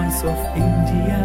voice of India.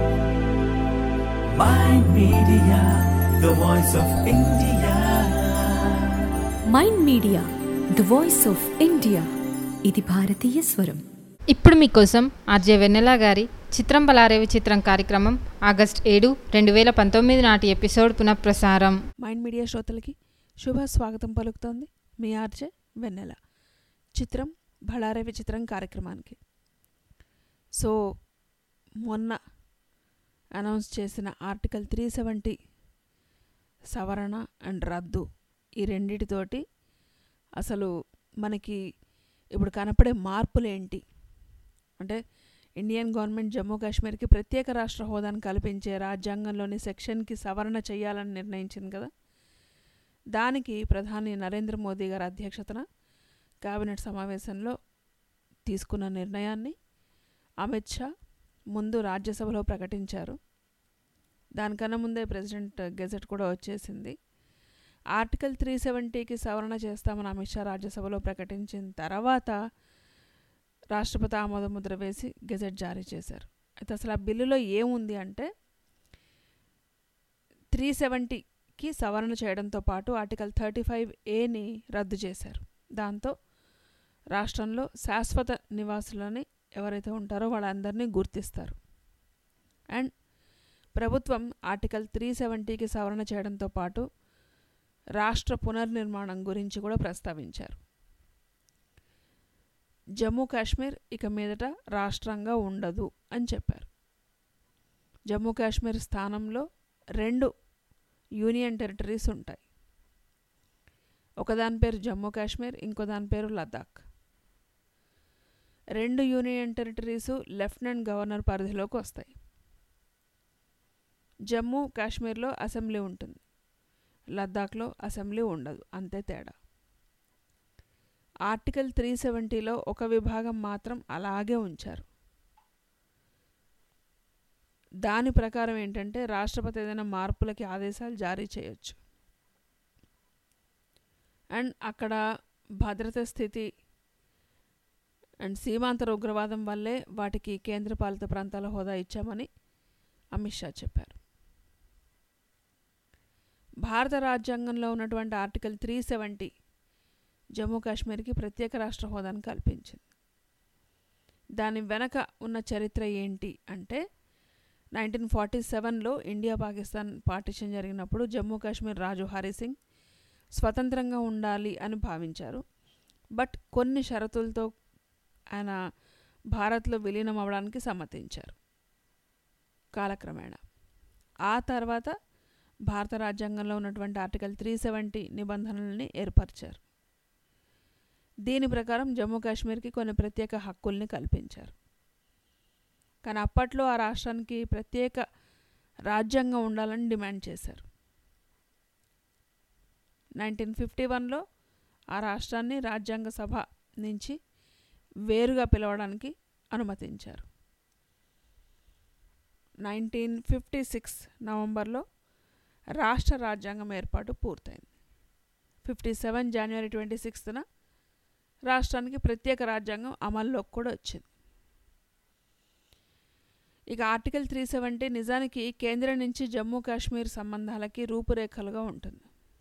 My media, the voice of India. Mind Media the voice of India ఇది భారతీయ స్వరం ఇప్పుడు మీకోసం ఆర్జే వెన్నెల గారి చిత్రం బలారేవి చిత్రం కార్యక్రమం ఆగస్ట్ ఏడు రెండు వేల పంతొమ్మిది నాటి ఎపిసోడ్ పునఃప్రసారం మైండ్ మీడియా శ్రోతలకి శుభ స్వాగతం పలుకుతోంది మీ ఆర్జే వెన్నెల చిత్రం బళారే విచిత్రం కార్యక్రమానికి సో మొన్న అనౌన్స్ చేసిన ఆర్టికల్ త్రీ సెవెంటీ సవరణ అండ్ రద్దు ఈ రెండిటితోటి అసలు మనకి ఇప్పుడు కనపడే మార్పులు ఏంటి అంటే ఇండియన్ గవర్నమెంట్ జమ్మూ కాశ్మీర్కి ప్రత్యేక రాష్ట్ర హోదాను కల్పించే రాజ్యాంగంలోని సెక్షన్కి సవరణ చేయాలని నిర్ణయించింది కదా దానికి ప్రధాని నరేంద్ర మోదీ గారి అధ్యక్షతన కేబినెట్ సమావేశంలో తీసుకున్న నిర్ణయాన్ని అమిత్ షా ముందు రాజ్యసభలో ప్రకటించారు దానికన్నా ముందే ప్రెసిడెంట్ గెజెట్ కూడా వచ్చేసింది ఆర్టికల్ త్రీ సెవెంటీకి సవరణ చేస్తామని అమిత్ షా రాజ్యసభలో ప్రకటించిన తర్వాత రాష్ట్రపతి ఆమోద ముద్ర వేసి గెజెట్ జారీ చేశారు అయితే అసలు ఆ బిల్లులో ఏముంది అంటే త్రీ సెవెంటీకి సవరణ చేయడంతో పాటు ఆర్టికల్ థర్టీ ఫైవ్ ఏని రద్దు చేశారు దాంతో రాష్ట్రంలో శాశ్వత నివాసులని ఎవరైతే ఉంటారో వాళ్ళందరినీ గుర్తిస్తారు అండ్ ప్రభుత్వం ఆర్టికల్ త్రీ సెవెంటీకి సవరణ చేయడంతో పాటు రాష్ట్ర పునర్నిర్మాణం గురించి కూడా ప్రస్తావించారు జమ్మూ కాశ్మీర్ ఇక మీదట రాష్ట్రంగా ఉండదు అని చెప్పారు జమ్మూ కాశ్మీర్ స్థానంలో రెండు యూనియన్ టెరిటరీస్ ఉంటాయి ఒకదాని పేరు జమ్మూ కాశ్మీర్ ఇంకో దాని పేరు లద్దాఖ్ రెండు యూనియన్ టెరిటరీసు లెఫ్టినెంట్ గవర్నర్ పరిధిలోకి వస్తాయి జమ్మూ కాశ్మీర్లో అసెంబ్లీ ఉంటుంది లద్దాఖ్లో అసెంబ్లీ ఉండదు అంతే తేడా ఆర్టికల్ త్రీ సెవెంటీలో ఒక విభాగం మాత్రం అలాగే ఉంచారు దాని ప్రకారం ఏంటంటే రాష్ట్రపతి ఏదైనా మార్పులకి ఆదేశాలు జారీ చేయొచ్చు అండ్ అక్కడ భద్రత స్థితి అండ్ సీమాంతర ఉగ్రవాదం వల్లే వాటికి కేంద్రపాలిత ప్రాంతాల హోదా ఇచ్చామని అమిత్ షా చెప్పారు భారత రాజ్యాంగంలో ఉన్నటువంటి ఆర్టికల్ త్రీ సెవెంటీ జమ్మూ కాశ్మీర్కి ప్రత్యేక రాష్ట్ర హోదాను కల్పించింది దాని వెనక ఉన్న చరిత్ర ఏంటి అంటే నైన్టీన్ ఫార్టీ సెవెన్లో ఇండియా పాకిస్తాన్ పార్టిషన్ జరిగినప్పుడు జమ్మూ కాశ్మీర్ రాజు హరి సింగ్ స్వతంత్రంగా ఉండాలి అని భావించారు బట్ కొన్ని షరతులతో ఆయన భారత్లో విలీనం అవ్వడానికి సమ్మతించారు కాలక్రమేణా ఆ తర్వాత భారత రాజ్యాంగంలో ఉన్నటువంటి ఆర్టికల్ త్రీ సెవెంటీ నిబంధనల్ని ఏర్పరిచారు దీని ప్రకారం జమ్మూ కాశ్మీర్కి కొన్ని ప్రత్యేక హక్కుల్ని కల్పించారు కానీ అప్పట్లో ఆ రాష్ట్రానికి ప్రత్యేక రాజ్యాంగం ఉండాలని డిమాండ్ చేశారు నైన్టీన్ ఫిఫ్టీ వన్లో ఆ రాష్ట్రాన్ని రాజ్యాంగ సభ నుంచి వేరుగా పిలవడానికి అనుమతించారు నైన్టీన్ ఫిఫ్టీ సిక్స్ నవంబర్లో రాష్ట్ర రాజ్యాంగం ఏర్పాటు పూర్తయింది ఫిఫ్టీ సెవెన్ జనవరి ట్వంటీ సిక్స్త్న రాష్ట్రానికి ప్రత్యేక రాజ్యాంగం అమల్లోకి కూడా వచ్చింది ఇక ఆర్టికల్ త్రీ సెవెంటీ నిజానికి కేంద్రం నుంచి జమ్మూ కాశ్మీర్ సంబంధాలకి రూపురేఖలుగా ఉంటుంది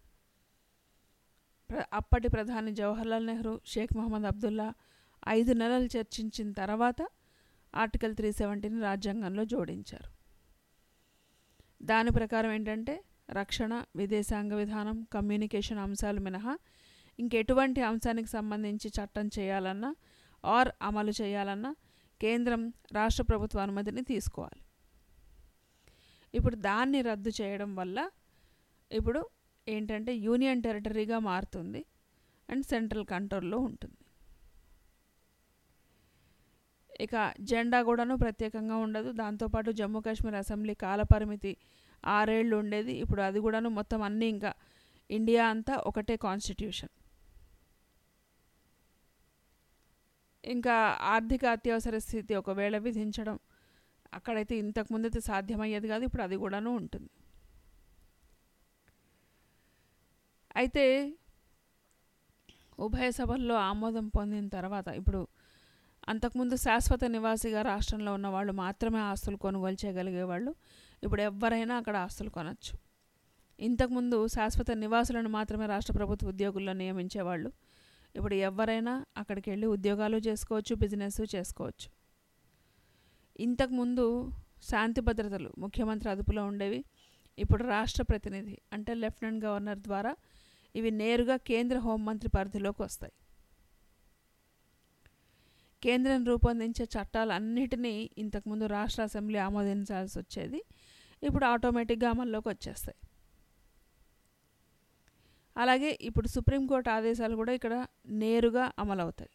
ప్ర- అప్పటి ప్రధాని జవహర్లాల్ నెహ్రూ షేక్ మహమ్మద్ అబ్దుల్లా ఐదు నెలలు చర్చించిన తర్వాత ఆర్టికల్ త్రీ సెవెంటీని రాజ్యాంగంలో జోడించారు దాని ప్రకారం ఏంటంటే రక్షణ విదేశాంగ విధానం కమ్యూనికేషన్ అంశాలు మినహా ఇంకెటువంటి అంశానికి సంబంధించి చట్టం చేయాలన్నా ఆర్ అమలు చేయాలన్నా కేంద్రం రాష్ట్ర ప్రభుత్వ అనుమతిని తీసుకోవాలి ఇప్పుడు దాన్ని రద్దు చేయడం వల్ల ఇప్పుడు ఏంటంటే యూనియన్ టెరిటరీగా మారుతుంది అండ్ సెంట్రల్ కంట్రోల్లో ఉంటుంది ఇక జెండా కూడాను ప్రత్యేకంగా ఉండదు దాంతోపాటు జమ్మూ కాశ్మీర్ అసెంబ్లీ కాలపరిమితి ఆరేళ్ళు ఉండేది ఇప్పుడు అది కూడాను మొత్తం అన్నీ ఇంకా ఇండియా అంతా ఒకటే కాన్స్టిట్యూషన్ ఇంకా ఆర్థిక అత్యవసర స్థితి ఒకవేళ విధించడం అక్కడైతే ఇంతకు ముందైతే సాధ్యమయ్యేది కాదు ఇప్పుడు అది కూడాను ఉంటుంది అయితే ఉభయ సభల్లో ఆమోదం పొందిన తర్వాత ఇప్పుడు అంతకుముందు శాశ్వత నివాసిగా రాష్ట్రంలో ఉన్న వాళ్ళు మాత్రమే ఆస్తులు కొనుగోలు చేయగలిగేవాళ్ళు ఇప్పుడు ఎవరైనా అక్కడ ఆస్తులు కొనచ్చు ఇంతకుముందు శాశ్వత నివాసులను మాత్రమే రాష్ట్ర ప్రభుత్వ ఉద్యోగుల్లో నియమించేవాళ్ళు ఇప్పుడు ఎవరైనా అక్కడికి వెళ్ళి ఉద్యోగాలు చేసుకోవచ్చు బిజినెస్ చేసుకోవచ్చు ఇంతకుముందు శాంతి భద్రతలు ముఖ్యమంత్రి అదుపులో ఉండేవి ఇప్పుడు రాష్ట్ర ప్రతినిధి అంటే లెఫ్టినెంట్ గవర్నర్ ద్వారా ఇవి నేరుగా కేంద్ర హోంమంత్రి పరిధిలోకి వస్తాయి కేంద్రం రూపొందించే చట్టాలన్నిటినీ ఇంతకుముందు రాష్ట్ర అసెంబ్లీ ఆమోదించాల్సి వచ్చేది ఇప్పుడు ఆటోమేటిక్గా అమల్లోకి వచ్చేస్తాయి అలాగే ఇప్పుడు సుప్రీంకోర్టు ఆదేశాలు కూడా ఇక్కడ నేరుగా అమలవుతాయి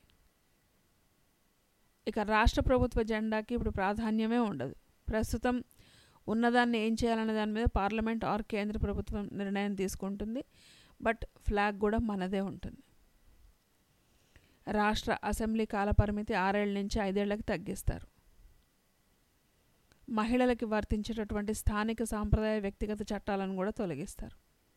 ఇక రాష్ట్ర ప్రభుత్వ జెండాకి ఇప్పుడు ప్రాధాన్యమే ఉండదు ప్రస్తుతం ఉన్నదాన్ని ఏం చేయాలనే దాని మీద పార్లమెంట్ ఆర్ కేంద్ర ప్రభుత్వం నిర్ణయం తీసుకుంటుంది బట్ ఫ్లాగ్ కూడా మనదే ఉంటుంది రాష్ట్ర అసెంబ్లీ కాలపరిమితి ఆరేళ్ల నుంచి ఐదేళ్లకు తగ్గిస్తారు మహిళలకి వర్తించేటటువంటి స్థానిక సాంప్రదాయ వ్యక్తిగత చట్టాలను కూడా తొలగిస్తారు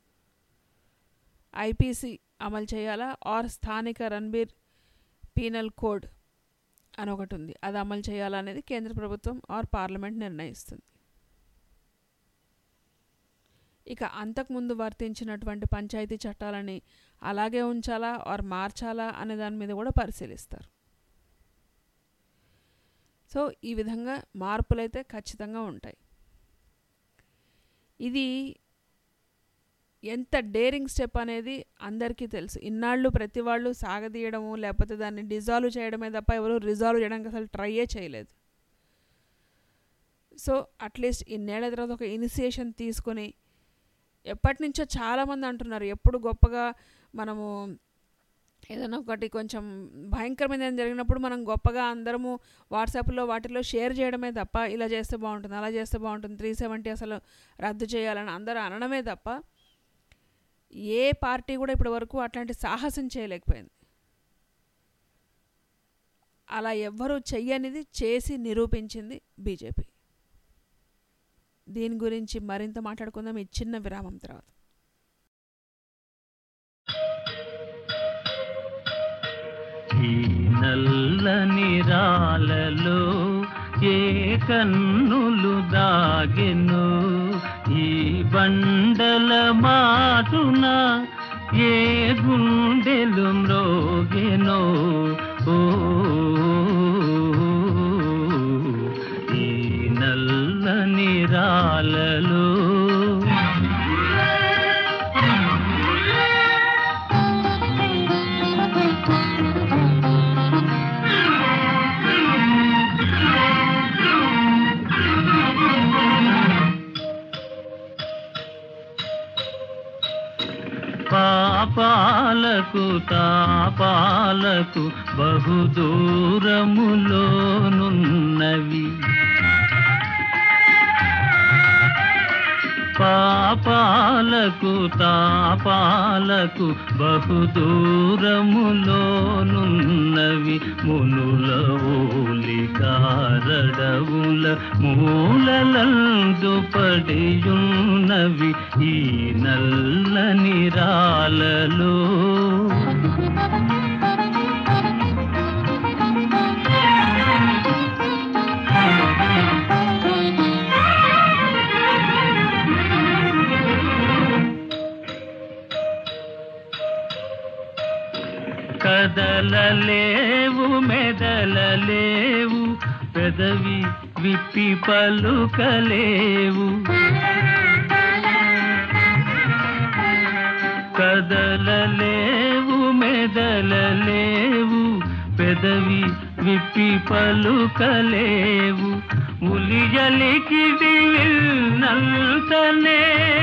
ఐపీసీ అమలు చేయాలా ఆర్ స్థానిక రణబీర్ పీనల్ కోడ్ అని ఒకటి ఉంది అది అమలు చేయాలనేది కేంద్ర ప్రభుత్వం ఆర్ పార్లమెంట్ నిర్ణయిస్తుంది ఇక అంతకుముందు వర్తించినటువంటి పంచాయతీ చట్టాలని అలాగే ఉంచాలా ఆర్ మార్చాలా అనే దాని మీద కూడా పరిశీలిస్తారు సో ఈ విధంగా మార్పులైతే ఖచ్చితంగా ఉంటాయి ఇది ఎంత డేరింగ్ స్టెప్ అనేది అందరికీ తెలుసు ఇన్నాళ్ళు ప్రతి వాళ్ళు సాగదీయడము లేకపోతే దాన్ని డిజాల్వ్ చేయడమే తప్ప ఎవరు రిజాల్వ్ చేయడానికి అసలు ట్రైయే చేయలేదు సో అట్లీస్ట్ ఇన్నేళ్ల తర్వాత ఒక ఇనిషియేషన్ తీసుకొని ఎప్పటి నుంచో చాలామంది అంటున్నారు ఎప్పుడు గొప్పగా మనము ఏదైనా ఒకటి కొంచెం భయంకరమైన జరిగినప్పుడు మనం గొప్పగా అందరము వాట్సాప్లో వాటిలో షేర్ చేయడమే తప్ప ఇలా చేస్తే బాగుంటుంది అలా చేస్తే బాగుంటుంది త్రీ సెవెంటీ అసలు రద్దు చేయాలని అందరూ అనడమే తప్ప ఏ పార్టీ కూడా ఇప్పటి వరకు అట్లాంటి సాహసం చేయలేకపోయింది అలా ఎవ్వరూ చెయ్యనిది చేసి నిరూపించింది బీజేపీ దీని గురించి మరింత మాట్లాడుకుందాం ఈ చిన్న విరామం తర్వాత ఈ నల్లని రాలలో ఏ కన్నులు దాగెను ఈ బండల మాటున ఏ గుండెలు మ్రోగెనో ఓ ఈ నల్లని రాలలో పాపాలకు తాపాలకు బహుదూరములోనున్నవి పాపాలకు తాపాలకు బహుదూరములోనున్నవి మునుల ఓలికారడవుల మూలలందు పడియున్నవి ఈ నల్లని రాలలో కదలలేవు మెదలలేవు పెదవి విప్పి పలుకలేవు కదలలేవు మెదలలేవు పెదవి విప్పి పలుకలేవు ఉలియలికిడి నల్తనే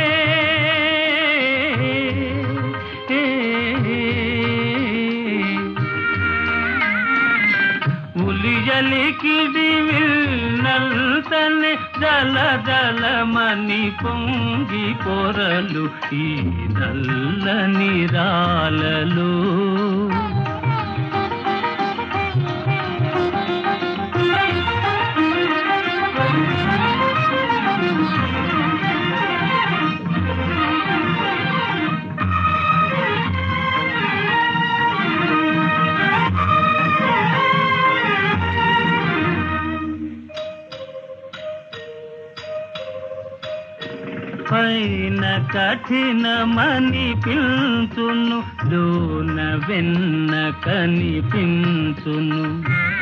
ఉలియలికిడి నల్తనే జల జలమని పొంగి పొరలు ఈ నల్లని రాలలో పైన కఠినమని పిల్చును లోన వెన్న కనిపించును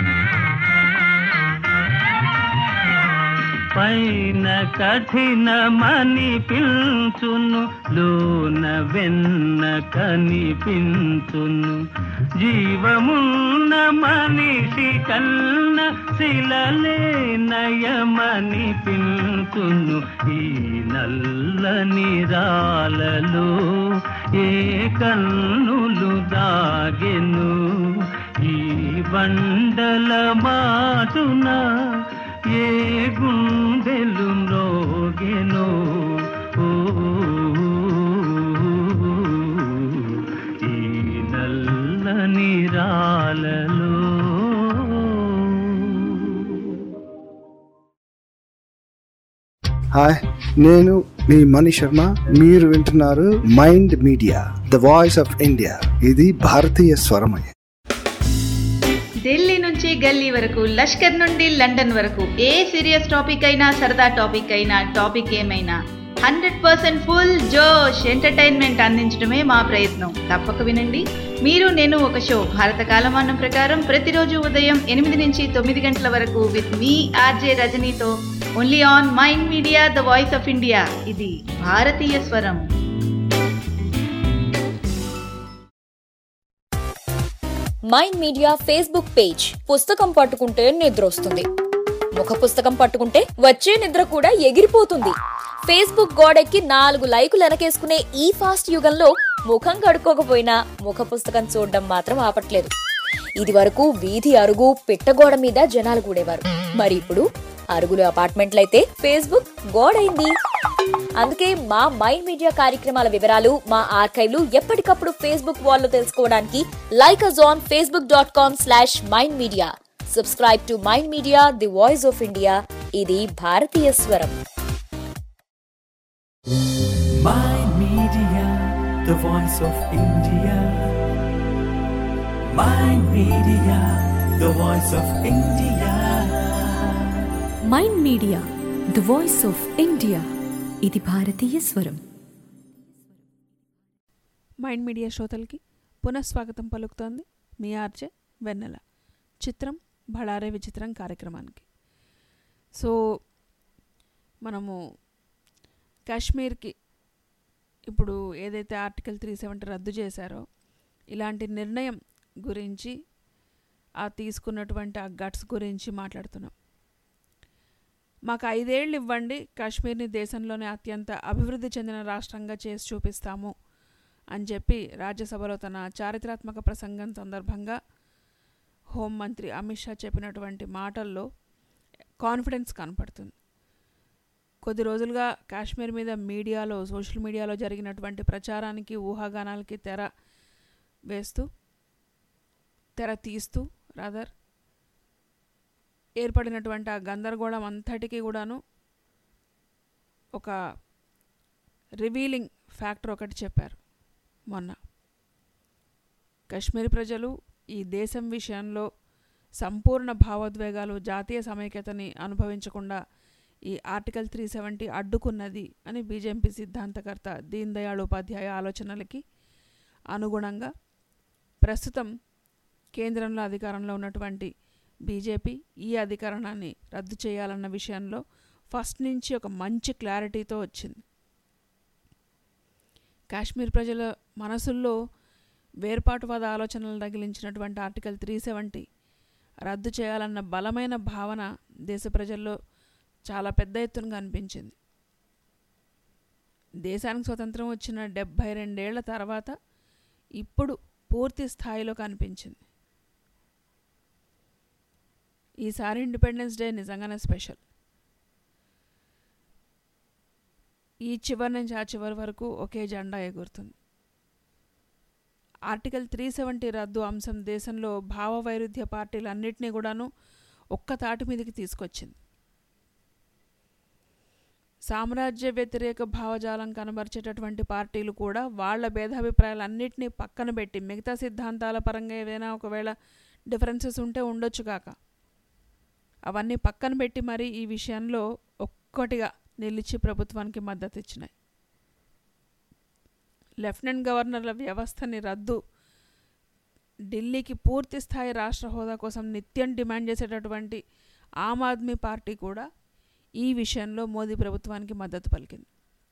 పైన కఠినమని పిల్చును లోన వెన్న కనిపించును జీవమున్న మనిషి కన్న శిలలే నయమని పిల్చును ఈ నల్లని రాలలో ఏ కన్నులు దాగెను ఈ బండల మాటున ఏ గుండెలు మ్రోగెనో ఓ, ఈ నల్లని రాలలో హాయ్ నేను మీ మణి శర్మ మీరు వింటున్నారు Mind Media the voice of India ఇది భారతీయ స్వరమయ ఢిల్లీ నుంచి గల్లీ వరకు లష్కర్ నుండి లండన్ వరకు ఏ సీరియస్ టాపిక్ అయినా సరదా టాపిక్ అయినా టాపిక్ ఏమైనా హండ్రెడ్ పర్సెంట్ ఫుల్ జోష్ ఎంటర్టైన్మెంట్ అందించడమే మా ప్రయత్నం తప్పక వినండి మీరు నేను ఒక షో భారత కాలమానం ప్రకారం ప్రతిరోజు ఉదయం ఎనిమిది నుంచి తొమ్మిది గంటల వరకు విత్ మీ ఆర్జే రజనీతో only on Mind Media the voice of India ఇది భారతీయ స్వరం మైండ్ మీడియా ఫేస్బుక్ పేజ్ పుస్తకం పట్టుకుంటే నిద్ర వస్తుంది ముఖ పుస్తకం పట్టుకుంటే వచ్చే నిద్ర కూడా ఎగిరిపోతుంది ఫేస్బుక్ గోడెక్కి నాలుగు లైకులు వెనకేసుకునే ఈ ఫాస్ట్ యుగంలో ముఖం కడుక్కోకపోయినా ముఖ పుస్తకం చూడడం మాత్రం ఆపట్లేదు ఇది వరకు వీధి అరుగు పిట్టగోడ మీద జనాలు కూడేవారు మరి ఇప్పుడు అరుగులు అపార్ట్మెంట్లయితే ఫేస్బుక్ గోడైంది అందుకే మా మైండ్ మీడియా కార్యక్రమాల వివరాలు మా ఆర్కైవ్లు ఎప్పటికప్పుడు ఫేస్బుక్ వాల్లో తెలుసుకోవడానికి like us on Facebook dot com slash Mind Media subscribe to Mind Media the voice of India ఇది భారతీయ స్వరం Mind Media, the voice of India. Mind Media, the voice of India. Mind Media the voice of India ఇది భారతీయ స్వరం mind media శ్రోతలకి పునఃస్వాగతం పలుకుతోంది మీ RJ వెన్నెల చిత్రం బళారే విచిత్రం కార్యక్రమానికి సో మనము కాశ్మీర్కి ఇప్పుడు ఏదైతే ఆర్టికల్ త్రీ సెవెంటీ రద్దు చేశారో ఇలాంటి నిర్ణయం గురించి ఆ తీసుకున్నటువంటి ఆ గట్స్ గురించి మాట్లాడుతున్నాం మాకు ఐదేళ్ళు ఇవ్వండి కాశ్మీర్ని దేశంలోనే అత్యంత అభివృద్ధి చెందిన రాష్ట్రంగా చేసి చూపిస్తాము అని చెప్పి రాజ్యసభలో తన చారిత్రాత్మక ప్రసంగం సందర్భంగా హోంమంత్రి అమిత్ షా చెప్పినటువంటి మాటల్లో కాన్ఫిడెన్స్ కనపడుతుంది కొద్ది రోజులుగా కాశ్మీర్ మీద మీడియాలో సోషల్ మీడియాలో జరిగినటువంటి ప్రచారానికి ఊహాగానాలకి తెర వేస్తూ తెర తీస్తూ రాదర్ ఏర్పడినటువంటి ఆ గందరగోళం అంతటికీ కూడాను ఒక రివీలింగ్ ఫ్యాక్టర్ ఒకటి చెప్పారు మొన్న కశ్మీర్ ప్రజలు ఈ దేశం విషయంలో సంపూర్ణ భావోద్వేగాలు జాతీయ సమైక్యతని అనుభవించకుండా ఈ ఆర్టికల్ త్రీ సెవెంటీ అడ్డుకున్నది అని బీజేపీ సిద్ధాంతకర్త దీన్ దయాళ్ ఉపాధ్యాయ ఆలోచనలకి అనుగుణంగా ప్రస్తుతం కేంద్రంలో అధికారంలో ఉన్నటువంటి బీజేపీ ఈ అధికరణాన్ని రద్దు చేయాలన్న విషయంలో ఫస్ట్ నుంచి ఒక మంచి క్లారిటీతో వచ్చింది కాశ్మీర్ ప్రజల మనసుల్లో వేర్పాటువాద ఆలోచనలు తగిలించినటువంటి ఆర్టికల్ త్రీ సెవెంటీ రద్దు చేయాలన్న బలమైన భావన దేశ ప్రజల్లో చాలా పెద్ద ఎత్తున కనిపించింది దేశానికి స్వతంత్రం వచ్చిన డెబ్భై రెండేళ్ల తర్వాత ఇప్పుడు పూర్తి స్థాయిలో కనిపించింది ఈసారి ఇండిపెండెన్స్ డే నిజంగానే స్పెషల్ ఈ చివరి నుంచి ఆ చివరి వరకు ఒకే జెండా ఎగురుతుంది ఆర్టికల్ త్రీ సెవెంటీ రద్దు అంశం దేశంలో భావ వైరుధ్య పార్టీలన్నింటినీ కూడాను ఒక్క తాటి మీదకి తీసుకొచ్చింది సామ్రాజ్య వ్యతిరేక భావజాలం కనబరిచేటటువంటి పార్టీలు కూడా వాళ్ళ భేదాభిప్రాయాలన్నింటినీ పక్కన పెట్టి మిగతా సిద్ధాంతాల పరంగా ఏదైనా ఒకవేళ డిఫరెన్సెస్ ఉంటే ఉండొచ్చు కాక అవన్నీ పక్కన పెట్టి మరి ఈ విషయంలో ఒక్కటిగా నిలిచి ప్రభుత్వానికి మద్దతు ఇచ్చినాయి లెఫ్టినెంట్ గవర్నర్ల వ్యవస్థని రద్దు ఢిల్లీకి పూర్తి స్థాయి రాష్ట్ర హోదా కోసం నిత్యం డిమాండ్ చేసేటటువంటి ఆమ్ ఆద్మీ పార్టీ కూడా ఈ విషయంలో మోదీ ప్రభుత్వానికి మద్దతు పలికింది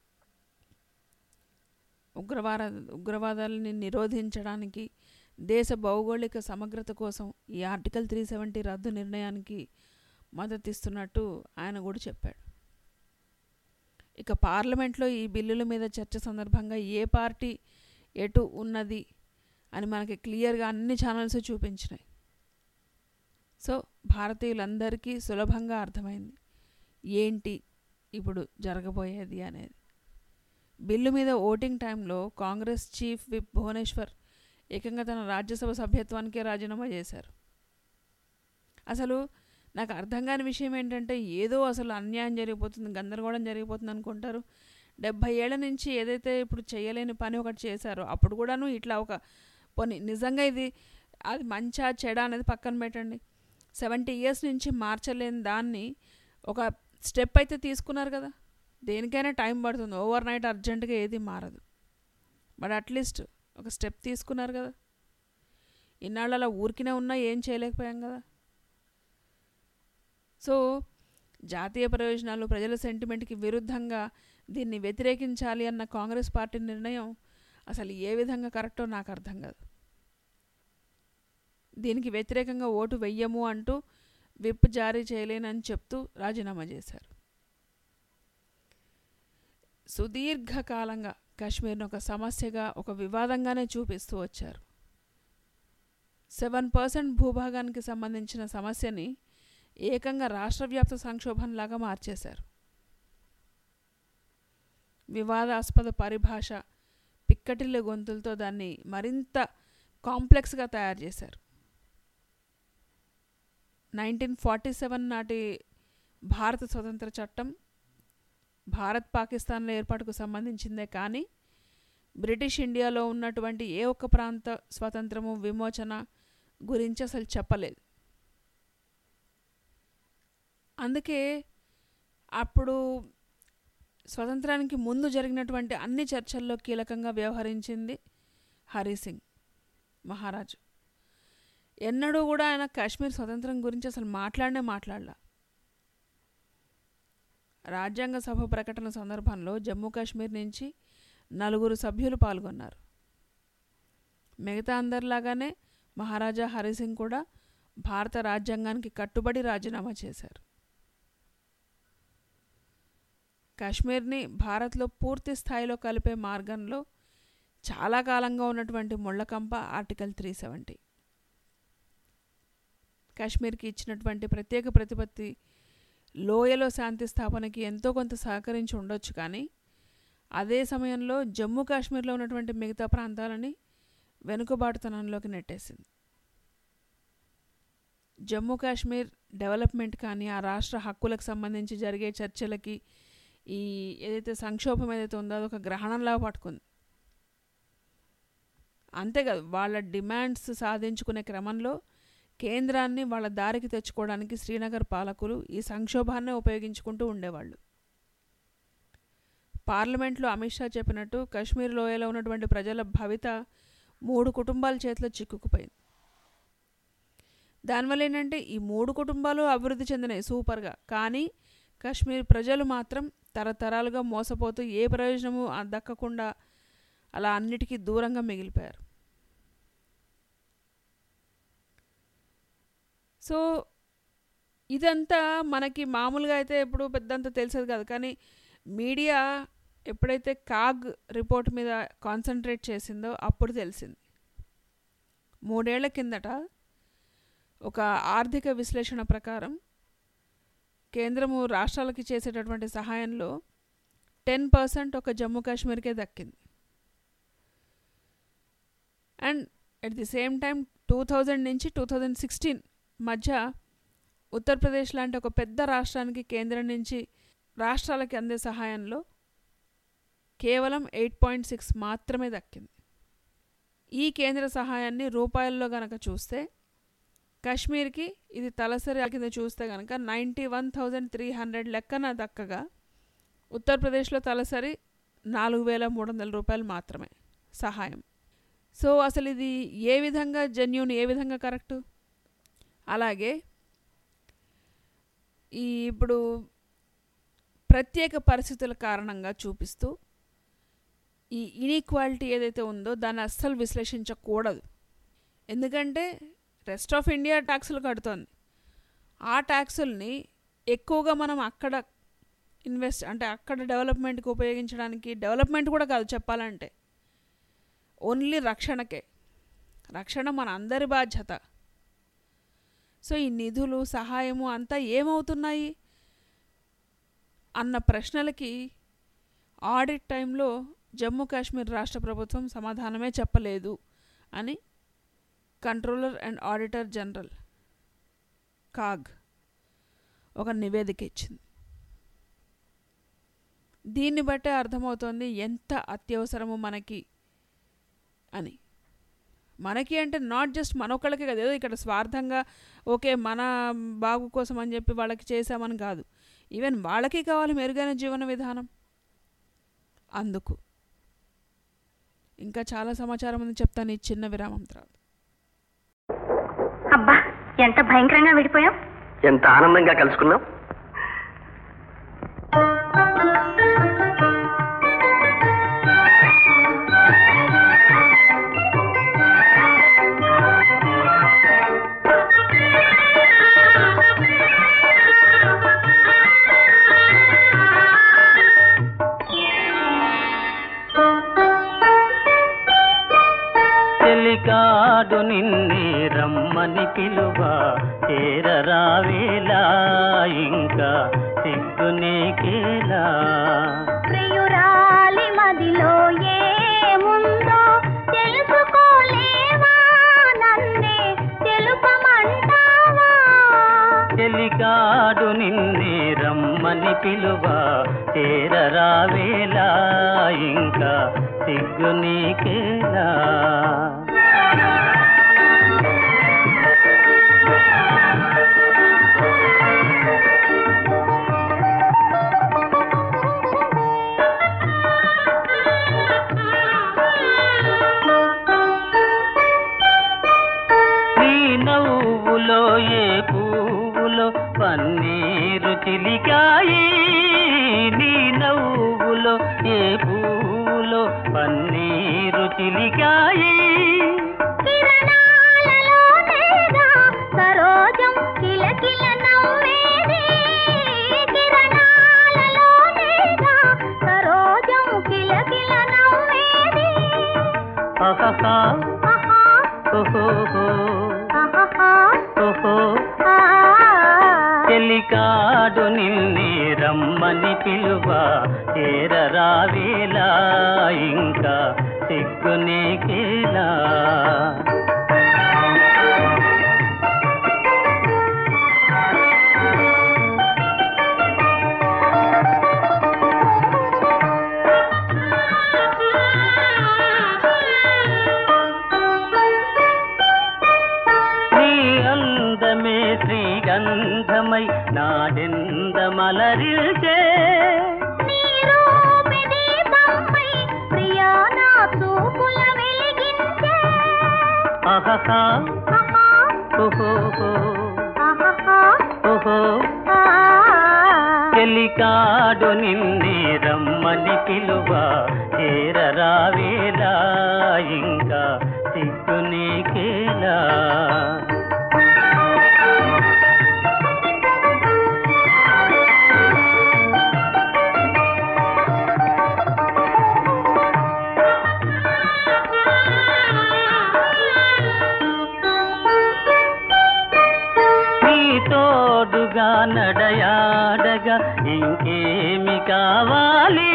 ఉగ్రవాద ఉగ్రవాదాలని నిరోధించడానికి దేశ భౌగోళిక సమగ్రత కోసం ఈ ఆర్టికల్ త్రీ సెవెంటీ రద్దు నిర్ణయానికి మద్దతిస్తున్నట్టు ఆయన కూడా చెప్పాడు ఇక పార్లమెంట్లో ఈ బిల్లుల మీద చర్చ సందర్భంగా ఏ పార్టీ ఎటు ఉన్నది అని మనకి క్లియర్గా అన్ని ఛానల్స్ చూపించినాయి సో భారతీయులందరికీ సులభంగా అర్థమైంది ఏంటి ఇప్పుడు జరగబోయేది అనేది బిల్లు మీద ఓటింగ్ టైంలో కాంగ్రెస్ చీఫ్ విప్ భువనేశ్వర్ ఏకంగా తన రాజ్యసభ సభ్యత్వానికే రాజీనామా చేశారు అసలు నాకు అర్థం కాని విషయం ఏంటంటే ఏదో అసలు అన్యాయం జరిగిపోతుంది గందరగోళం జరిగిపోతుంది అనుకుంటారు డెబ్భై ఏళ్ళ నుంచి ఏదైతే ఇప్పుడు చేయలేని పని ఒకటి చేశారో అప్పుడు కూడాను ఇట్లా ఒక పోనీ నిజంగా ఇది అది మంచా చెడ అనేది పక్కన పెట్టండి సెవెంటీ ఇయర్స్ నుంచి మార్చలేని దాన్ని ఒక స్టెప్ అయితే తీసుకున్నారు కదా దేనికైనా టైం పడుతుంది ఓవర్ నైట్ అర్జెంటుగా ఏది మారదు బట్ అట్లీస్ట్ ఒక స్టెప్ తీసుకున్నారు కదా ఇన్నాళ్ళు అలా ఊరికినే ఉన్నా ఏం చేయలేకపోయాం కదా సో జాతీయ ప్రయోజనాలు ప్రజల సెంటిమెంట్కి విరుద్ధంగా దీన్ని వ్యతిరేకించాలి అన్న కాంగ్రెస్ పార్టీ నిర్ణయం అసలు ఏ విధంగా కరెక్టో నాకు అర్థం కాదు దీనికి వ్యతిరేకంగా ఓటు వెయ్యము అంటూ విప్ జారీ చేయలేనని చెప్తూ రాజీనామా చేశారు సుదీర్ఘకాలంగా కాశ్మీర్ను ఒక సమస్యగా ఒక వివాదంగానే చూపిస్తూ వచ్చారు సెవెన్ పర్సెంట్ భూభాగానికి సంబంధించిన సమస్యని ఏకంగా రాష్ట్రవ్యాప్త సంక్షోభంలాగా మార్చేశారు వివాదాస్పద పరిభాష పిక్కటిల్ల గొంతులతో దాన్ని మరింత కాంప్లెక్స్గా తయారు చేశారు నైన్టీన్ ఫార్టీ సెవెన్ నాటి భారత స్వతంత్ర చట్టం భారత్ పాకిస్తాన్ల ఏర్పాటుకు సంబంధించిందే కానీ బ్రిటిష్ ఇండియాలో ఉన్నటువంటి ఏ ఒక్క ప్రాంత స్వతంత్రము విమోచన గురించి అసలు చెప్పలేదు అందుకే అప్పుడు స్వతంత్రానికి ముందు జరిగినటువంటి అన్ని చర్చల్లో కీలకంగా వ్యవహరించింది హరి సింగ్ మహారాజు ఎన్నడూ కూడా ఆయన కాశ్మీర్ స్వతంత్రం గురించి అసలు మాట్లాడనే మాట్లాడలా రాజ్యాంగ సభ ప్రకటన సందర్భంలో జమ్మూ కాశ్మీర్ నుంచి నలుగురు సభ్యులు పాల్గొన్నారు మిగతా అందరిలాగానే మహారాజా హరిసింగ్ కూడా భారత రాజ్యాంగానికి కట్టుబడి రాజీనామా చేశారు కాశ్మీర్ని భారత్లో పూర్తి స్థాయిలో కలిపే మార్గంలో చాలా కాలంగా ఉన్నటువంటి ముళ్ళకంప ఆర్టికల్ త్రీ సెవెంటీ కాశ్మీర్కి ఇచ్చినటువంటి ప్రత్యేక ప్రతిపత్తి లోయలో శాంతి స్థాపనకి ఎంతో కొంత సహకరించి ఉండొచ్చు కానీ అదే సమయంలో జమ్మూ కాశ్మీర్లో ఉన్నటువంటి మిగతా ప్రాంతాలని వెనుకబాటుతనంలోకి నెట్టేసింది జమ్మూ కాశ్మీర్ డెవలప్మెంట్ కానీ ఆ రాష్ట్ర హక్కులకు సంబంధించి జరిగే చర్చలకి ఈ ఏదైతే సంక్షోభం ఏదైతే ఉందో అదొక గ్రహణంలా పట్టుకుంది అంతేకాదు వాళ్ళ డిమాండ్స్ సాధించుకునే క్రమంలో కేంద్రాన్ని వాళ్ళ దారికి తెచ్చుకోవడానికి శ్రీనగర్ పాలకులు ఈ సంక్షోభాన్నే ఉపయోగించుకుంటూ ఉండేవాళ్ళు పార్లమెంట్లో అమిత్ షా చెప్పినట్టు కశ్మీర్ లోయలో ఉన్నటువంటి ప్రజల భవిత మూడు కుటుంబాల చేతిలో చిక్కుకుపోయింది దానివల్ల ఏంటంటే ఈ మూడు కుటుంబాలు అభివృద్ధి చెందినాయి సూపర్గా కానీ కశ్మీర్ ప్రజలు మాత్రం తరతరాలుగా మోసపోతూ ఏ ప్రయోజనము దక్కకుండా అలా అన్నిటికీ దూరంగా మిగిలిపోయారు సో ఇదంతా మనకి మామూలుగా అయితే ఎప్పుడు పెద్దంత తెలిసేది కాదు కానీ మీడియా ఎప్పుడైతే కాగ్ రిపోర్ట్ మీద కాన్సన్ట్రేట్ చేసిందో అప్పుడు తెలిసింది మూడేళ్ల కిందట ఒక ఆర్థిక విశ్లేషణ ప్రకారం కేంద్రము రాష్ట్రాలకి చేసేటటువంటి సహాయంలో టెన్ పర్సెంట్ ఒక జమ్మూ కాశ్మీర్కే దక్కింది and at the same time two thousand నుంచి టూ థౌజండ్ సిక్స్టీన్ మధ్య ఉత్తరప్రదేశ్ లాంటి ఒక పెద్ద రాష్ట్రానికి కేంద్రం నుంచి రాష్ట్రాలకి అందే సహాయంలో కేవలం ఎయిట్ పాయింట్ సిక్స్ మాత్రమే దక్కింది ఈ కేంద్ర సహాయాన్ని రూపాయల్లో గనక చూస్తే కాశ్మీర్కి ఇది తలసరి కింద చూస్తే కనుక ninety one thousand three hundred లెక్కన దక్కగా ఉత్తరప్రదేశ్లో తలసరి నాలుగు వేల మూడు వందల రూపాయలు మాత్రమే సహాయం సో అసలు ఇది ఏ విధంగా జెన్యున్ ఏ విధంగా కరెక్ట్ అలాగే ఈ ఇప్పుడు ప్రత్యేక పరిస్థితుల కారణంగా చూపిస్తూ ఈ ఇనీక్వాలిటీ ఏదైతే ఉందో దాన్ని అస్సలు విశ్లేషించకూడదు ఎందుకంటే రెస్ట్ ఆఫ్ ఇండియా ట్యాక్సులు కడుతోంది ఆ ట్యాక్సుల్ని ఎక్కువగా మనం అక్కడ ఇన్వెస్ట్ అంటే అక్కడ డెవలప్మెంట్కి ఉపయోగించడానికి డెవలప్మెంట్ కూడా కాదు చెప్పాలంటే ఓన్లీ రక్షణకే రక్షణ మన అందరి బాధ్యత సో ఈ నిధులు సహాయము అంతా ఏమవుతున్నాయి అన్న ప్రశ్నలకి ఆడిట్ టైంలో జమ్మూ కాశ్మీర్ రాష్ట్ర ప్రభుత్వం సమాధానమే చెప్పలేదు అని controller and auditor general CAG ఒక నివేదిక ఇచ్చింది దీన్ని బట్టే అర్థమవుతోంది ఎంత అత్యవసరము మనకి అని మనకి అంటే నాట్ జస్ట్ మనొక్కళ్ళకే కదా ఏదో ఇక్కడ స్వార్థంగా ఓకే మన బాగు కోసం అని చెప్పి వాళ్ళకి చేసామని కాదు ఈవెన్ వాళ్ళకి కావాలి మెరుగైన జీవన విధానం అందుకు ఇంకా చాలా సమాచారం ఉంది చెప్తాను ఈ చిన్న విరామం తర్వాత అబ్బా ఎంత భయంకరంగా విడిపోయాం ఎంత ఆనందంగా కలుసుకున్నాం చెలికాడు నిన్నే రమ్మని పిలువ చేరరావేలా ఇంకా సిగ్గు నీకేలా ప్రియురాలి మదిలో ఏముందో తెలుసుకోలేవా నన్నే తెలుపమంటావా చెలికాడు నిన్నే రమ్మని పిలువ చేరరావేలా ఇంకా సిగ్గు నీకేలా నీ నవ్వులో ఏ పువ్వులో పన్నీరు చిలికాయి నీ నవ్వులో ఏ పువ్వులో పన్నీరు చిలికాయి కిరణాలలోనేగా సరోజం కిలకిల నవ్వేది కిరణాలలోనేగా సరోజం కిలకిల నవ్వేది ఆహాహా ఆహా ఓహోహో ఆహాహా ఓహో ఆ చెలికాడు నిన్నే రమ్మని పిలువ చేరరావేలా ఇంకా సిగ్గు నీకేలా నీ అందమే శ్రీగంధమై నాడెందమలరిల్చే నీ రూపి దీపంపై ప్రియా నా చూపుల వెలిగించే ఆహాహా ఆహా ఓహోహో ఆహాహా ఓహో ఆ చెలికాడు నిన్నే రమ్మని పిలువ చేరరావేలా ఇంకా సిగ్గు నీకేలా నీ తోడుగా నడయాడగా ఇంకేమి కావాలి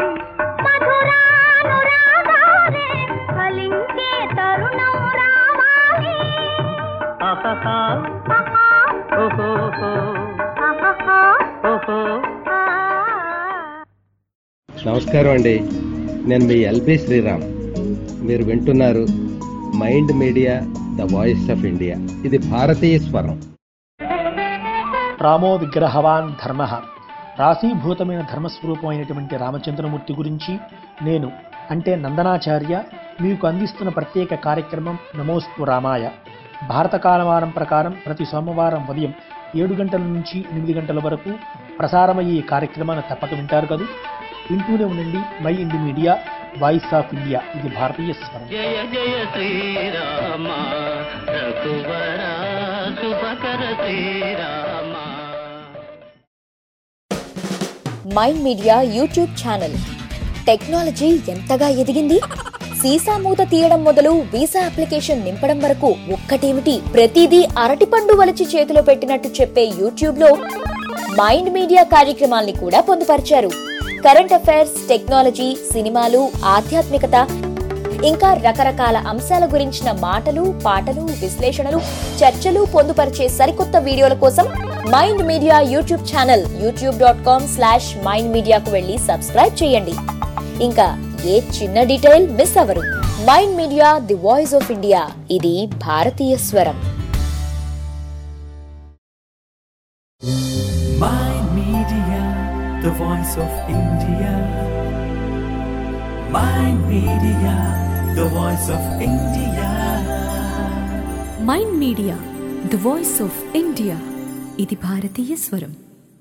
మధురానురాగాలే ఫలించే తరుణం రావాలి ఆహాహా ఆహా ఓహోహో ఆహాహా ఓహో ఆ నమస్కారం అండి నేను మీ ఎల్బి శ్రీరామ్ మీరు వింటున్నారు Mind Media the voice of India ఇది భారతీయ స్వరం రామో విగ్రహవాన్ ధర్మ రాశీభూతమైన ధర్మస్వరూపమైనటువంటి రామచంద్రమూర్తి గురించి నేను అంటే నందనాచార్య మీకు అందిస్తున్న ప్రత్యేక కార్యక్రమం నమోస్తు రామాయ భారత కాలమానం ప్రకారం ప్రతి సోమవారం ఉదయం ఏడు గంటల నుంచి ఎనిమిది గంటల వరకు ప్రసారమయ్యే ఈ కార్యక్రమాన్ని తప్పక వింటారు కదా వింటూనే ఉండండి Mind Media voice of India ఇది భారతీయ స్వరం జయ జయ శ్రీరామ రఘువర శుభకర శ్రీరామ Mind Media YouTube channel technology ఎంతగా ఎదిగింది సీసా మూత తీయడం మొదలు వీసా అప్లికేషన్ నింపడం వరకు ఒక్కటేమిటి ప్రతిదీ అరటిపండు వలిచి చేతిలో పెట్టినట్టు చెప్పే యూట్యూబ్ లో మైండ్ మీడియా కార్యక్రమాల్ని కూడా పొందుపరిచారు కరెంట్ అఫైర్స్ టెక్నాలజీ సినిమాలు ఆధ్యాత్మికత ఇంకా రకరకాల అంశాల గురించిన మాటలు పాటలు విశ్లేషణలు చర్చలు పొందుపరిచే సరికొత్త వీడియోల కోసం Mind Media YouTube channel YouTube dot com slash Mind మీడియాకు వెళ్ళి సబ్స్క్రైబ్ చేయండి ఇంకా ఏ చిన్న డీటెయిల్ మిస్ అవ్వరు Mind Media the voice of India ఇది భారతీయ స్వరం Mind Media, the voice of India. Mind Media, the voice of India. Mind Media the voice of India ఇది భారతీయ స్వరం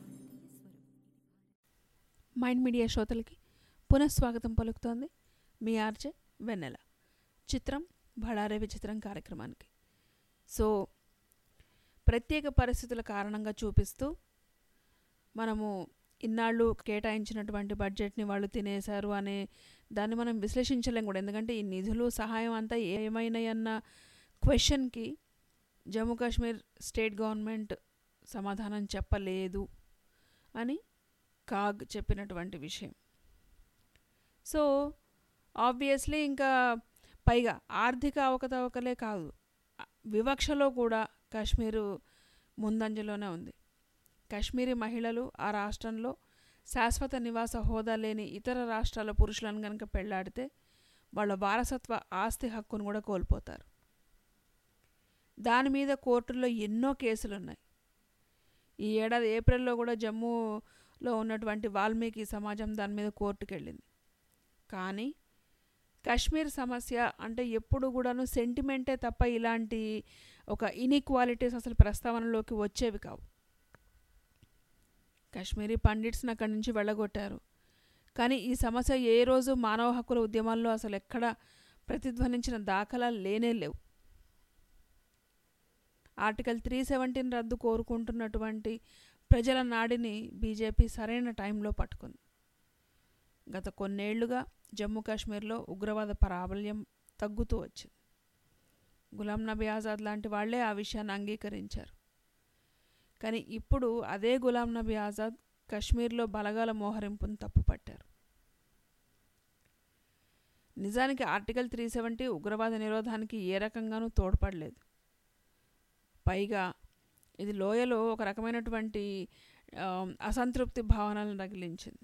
మైండ్ మీడియా శ్రోతలకి పునఃస్వాగతం పలుకుతోంది మీ ఆర్జే వెన్నెల చిత్రం బళారే విచిత్రం కార్యక్రమానికి సో ప్రత్యేక పరిస్థితుల కారణంగా చూపిస్తూ మనము ఇన్నాళ్ళు కేటాయించినటువంటి బడ్జెట్ని వాళ్ళు తినేశారు అనే దాన్ని మనం విశ్లేషించలేం కూడా ఎందుకంటే ఈ నిధులు సహాయం అంతా ఏమైనాయన్న క్వశ్చన్కి జమ్మూ కాశ్మీర్ స్టేట్ గవర్నమెంట్ సమాధానం చెప్పలేదు అని కాగ్ చెప్పినటువంటి విషయం సో ఆబ్వియస్లీ ఇంకా పైగా ఆర్థిక అవకతవకలే కాదు వివక్షలో కూడా కాశ్మీరు ముందంజలోనే ఉంది కాశ్మీరీ మహిళలు ఆ రాష్ట్రంలో శాశ్వత నివాస హోదా లేని ఇతర రాష్ట్రాల పురుషులను కనుక పెళ్లాడితే వాళ్ళ వారసత్వ ఆస్తి హక్కును కూడా కోల్పోతారు దాని మీద కోర్టుల్లో ఎన్నో కేసులు ఉన్నాయి ఈ ఏడాది ఏప్రిల్లో కూడా జమ్మూలో ఉన్నటువంటి వాల్మీకి సమాజం దాని మీద కోర్టుకు వెళ్ళింది కానీ కాశ్మీర్ సమస్య అంటే ఎప్పుడు కూడాను సెంటిమెంటే తప్ప ఇలాంటి ఒక ఇన్ఈక్వాలిటీస్ అసలు ప్రస్తావనలోకి వచ్చేవి కావు కాశ్మీరీ పండిట్స్ని అక్కడి నుంచి వెళ్ళగొట్టారు కానీ ఈ సమస్య ఏ రోజు మానవ హక్కుల ఉద్యమాల్లో అసలు ఎక్కడ ప్రతిధ్వనించిన దాఖలాలు లేనే లేవు ఆర్టికల్ త్రీ సెవెంటీన్ రద్దు కోరుకుంటున్నటువంటి ప్రజల నాడిని బీజేపీ సరైన టైంలో పట్టుకుంది గత కొన్నేళ్లుగా జమ్మూ కాశ్మీర్లో ఉగ్రవాద ప్రాబల్యం తగ్గుతూ వచ్చింది గులాం నబీ ఆజాద్ లాంటి వాళ్లే ఆ విషయాన్ని అంగీకరించారు కానీ ఇప్పుడు అదే గులాం నబీ ఆజాద్ కశ్మీర్లో బలగాల మోహరింపును తప్పుపట్టారు నిజానికి ఆర్టికల్ త్రీ సెవెంటీ ఉగ్రవాద నిరోధానికి ఏ రకంగానూ తోడ్పడలేదు పైగా ఇది లోయలో ఒక రకమైనటువంటి అసంతృప్తి భావనలను రగిలించింది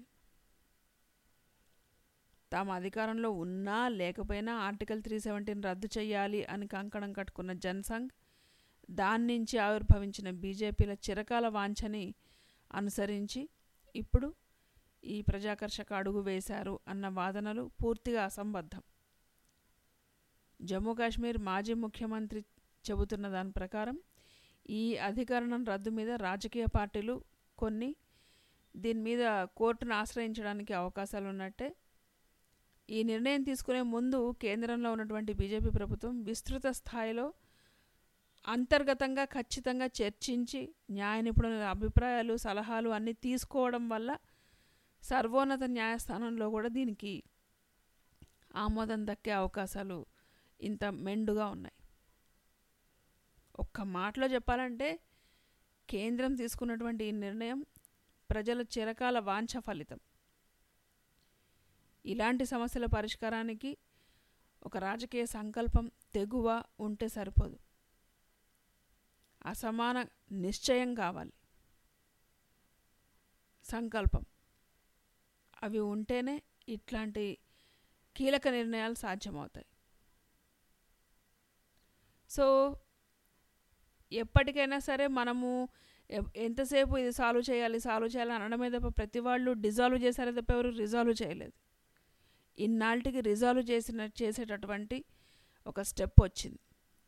తాము అధికారంలో ఉన్నా లేకపోయినా ఆర్టికల్ త్రీ సెవెంటీని రద్దు చేయాలి అని కంకణం కట్టుకున్న జనసంఘ్ దాని నుంచి ఆవిర్భవించిన బీజేపీల చిరకాల వాంఛని అనుసరించి ఇప్పుడు ఈ ప్రజాకర్షక అడుగు వేశారు అన్న వాదనలు పూర్తిగా అసంబద్ధం జమ్మూ కాశ్మీర్ మాజీ ముఖ్యమంత్రి చెబుతున్న దాని ప్రకారం ఈ అధికరణం రద్దు మీద రాజకీయ పార్టీలు కొన్ని దీని మీద కోర్టును ఆశ్రయించడానికి అవకాశాలు ఉన్నట్టే ఈ నిర్ణయం తీసుకునే ముందు కేంద్రంలో ఉన్నటువంటి బీజేపీ ప్రభుత్వం విస్తృత స్థాయిలో అంతర్గతంగా ఖచ్చితంగా చర్చించి న్యాయ నిపుణుల అభిప్రాయాలు సలహాలు అన్నీ తీసుకోవడం వల్ల సర్వోన్నత న్యాయస్థానంలో కూడా దీనికి ఆమోదం దక్కే అవకాశాలు ఇంత మెండుగా ఉన్నాయి ఒక్క మాటలో చెప్పాలంటే కేంద్రం తీసుకున్నటువంటి ఈ నిర్ణయం ప్రజల చిరకాల వాంఛ ఫలితం ఇలాంటి సమస్యల పరిష్కారానికి ఒక రాజకీయ సంకల్పం తెగువ ఉంటే సరిపోదు అసమాన నిశ్చయం కావాలి సంకల్పం అవి ఉంటేనే ఇట్లాంటి కీలక నిర్ణయాలు సాధ్యమవుతాయి సో ఎప్పటికైనా సరే మనము ఎంతసేపు ఇది సాల్వ్ చేయాలి సాల్వ్ చేయాలి అనడమే తప్ప ప్రతి వాళ్ళు డిజాల్వ్ చేశారే తప్ప ఎవరు రిజాల్వ్ చేయలేదు ఇన్నాళ్ళకి రిజాల్వ్ చేసిన చేసేటటువంటి ఒక స్టెప్ వచ్చింది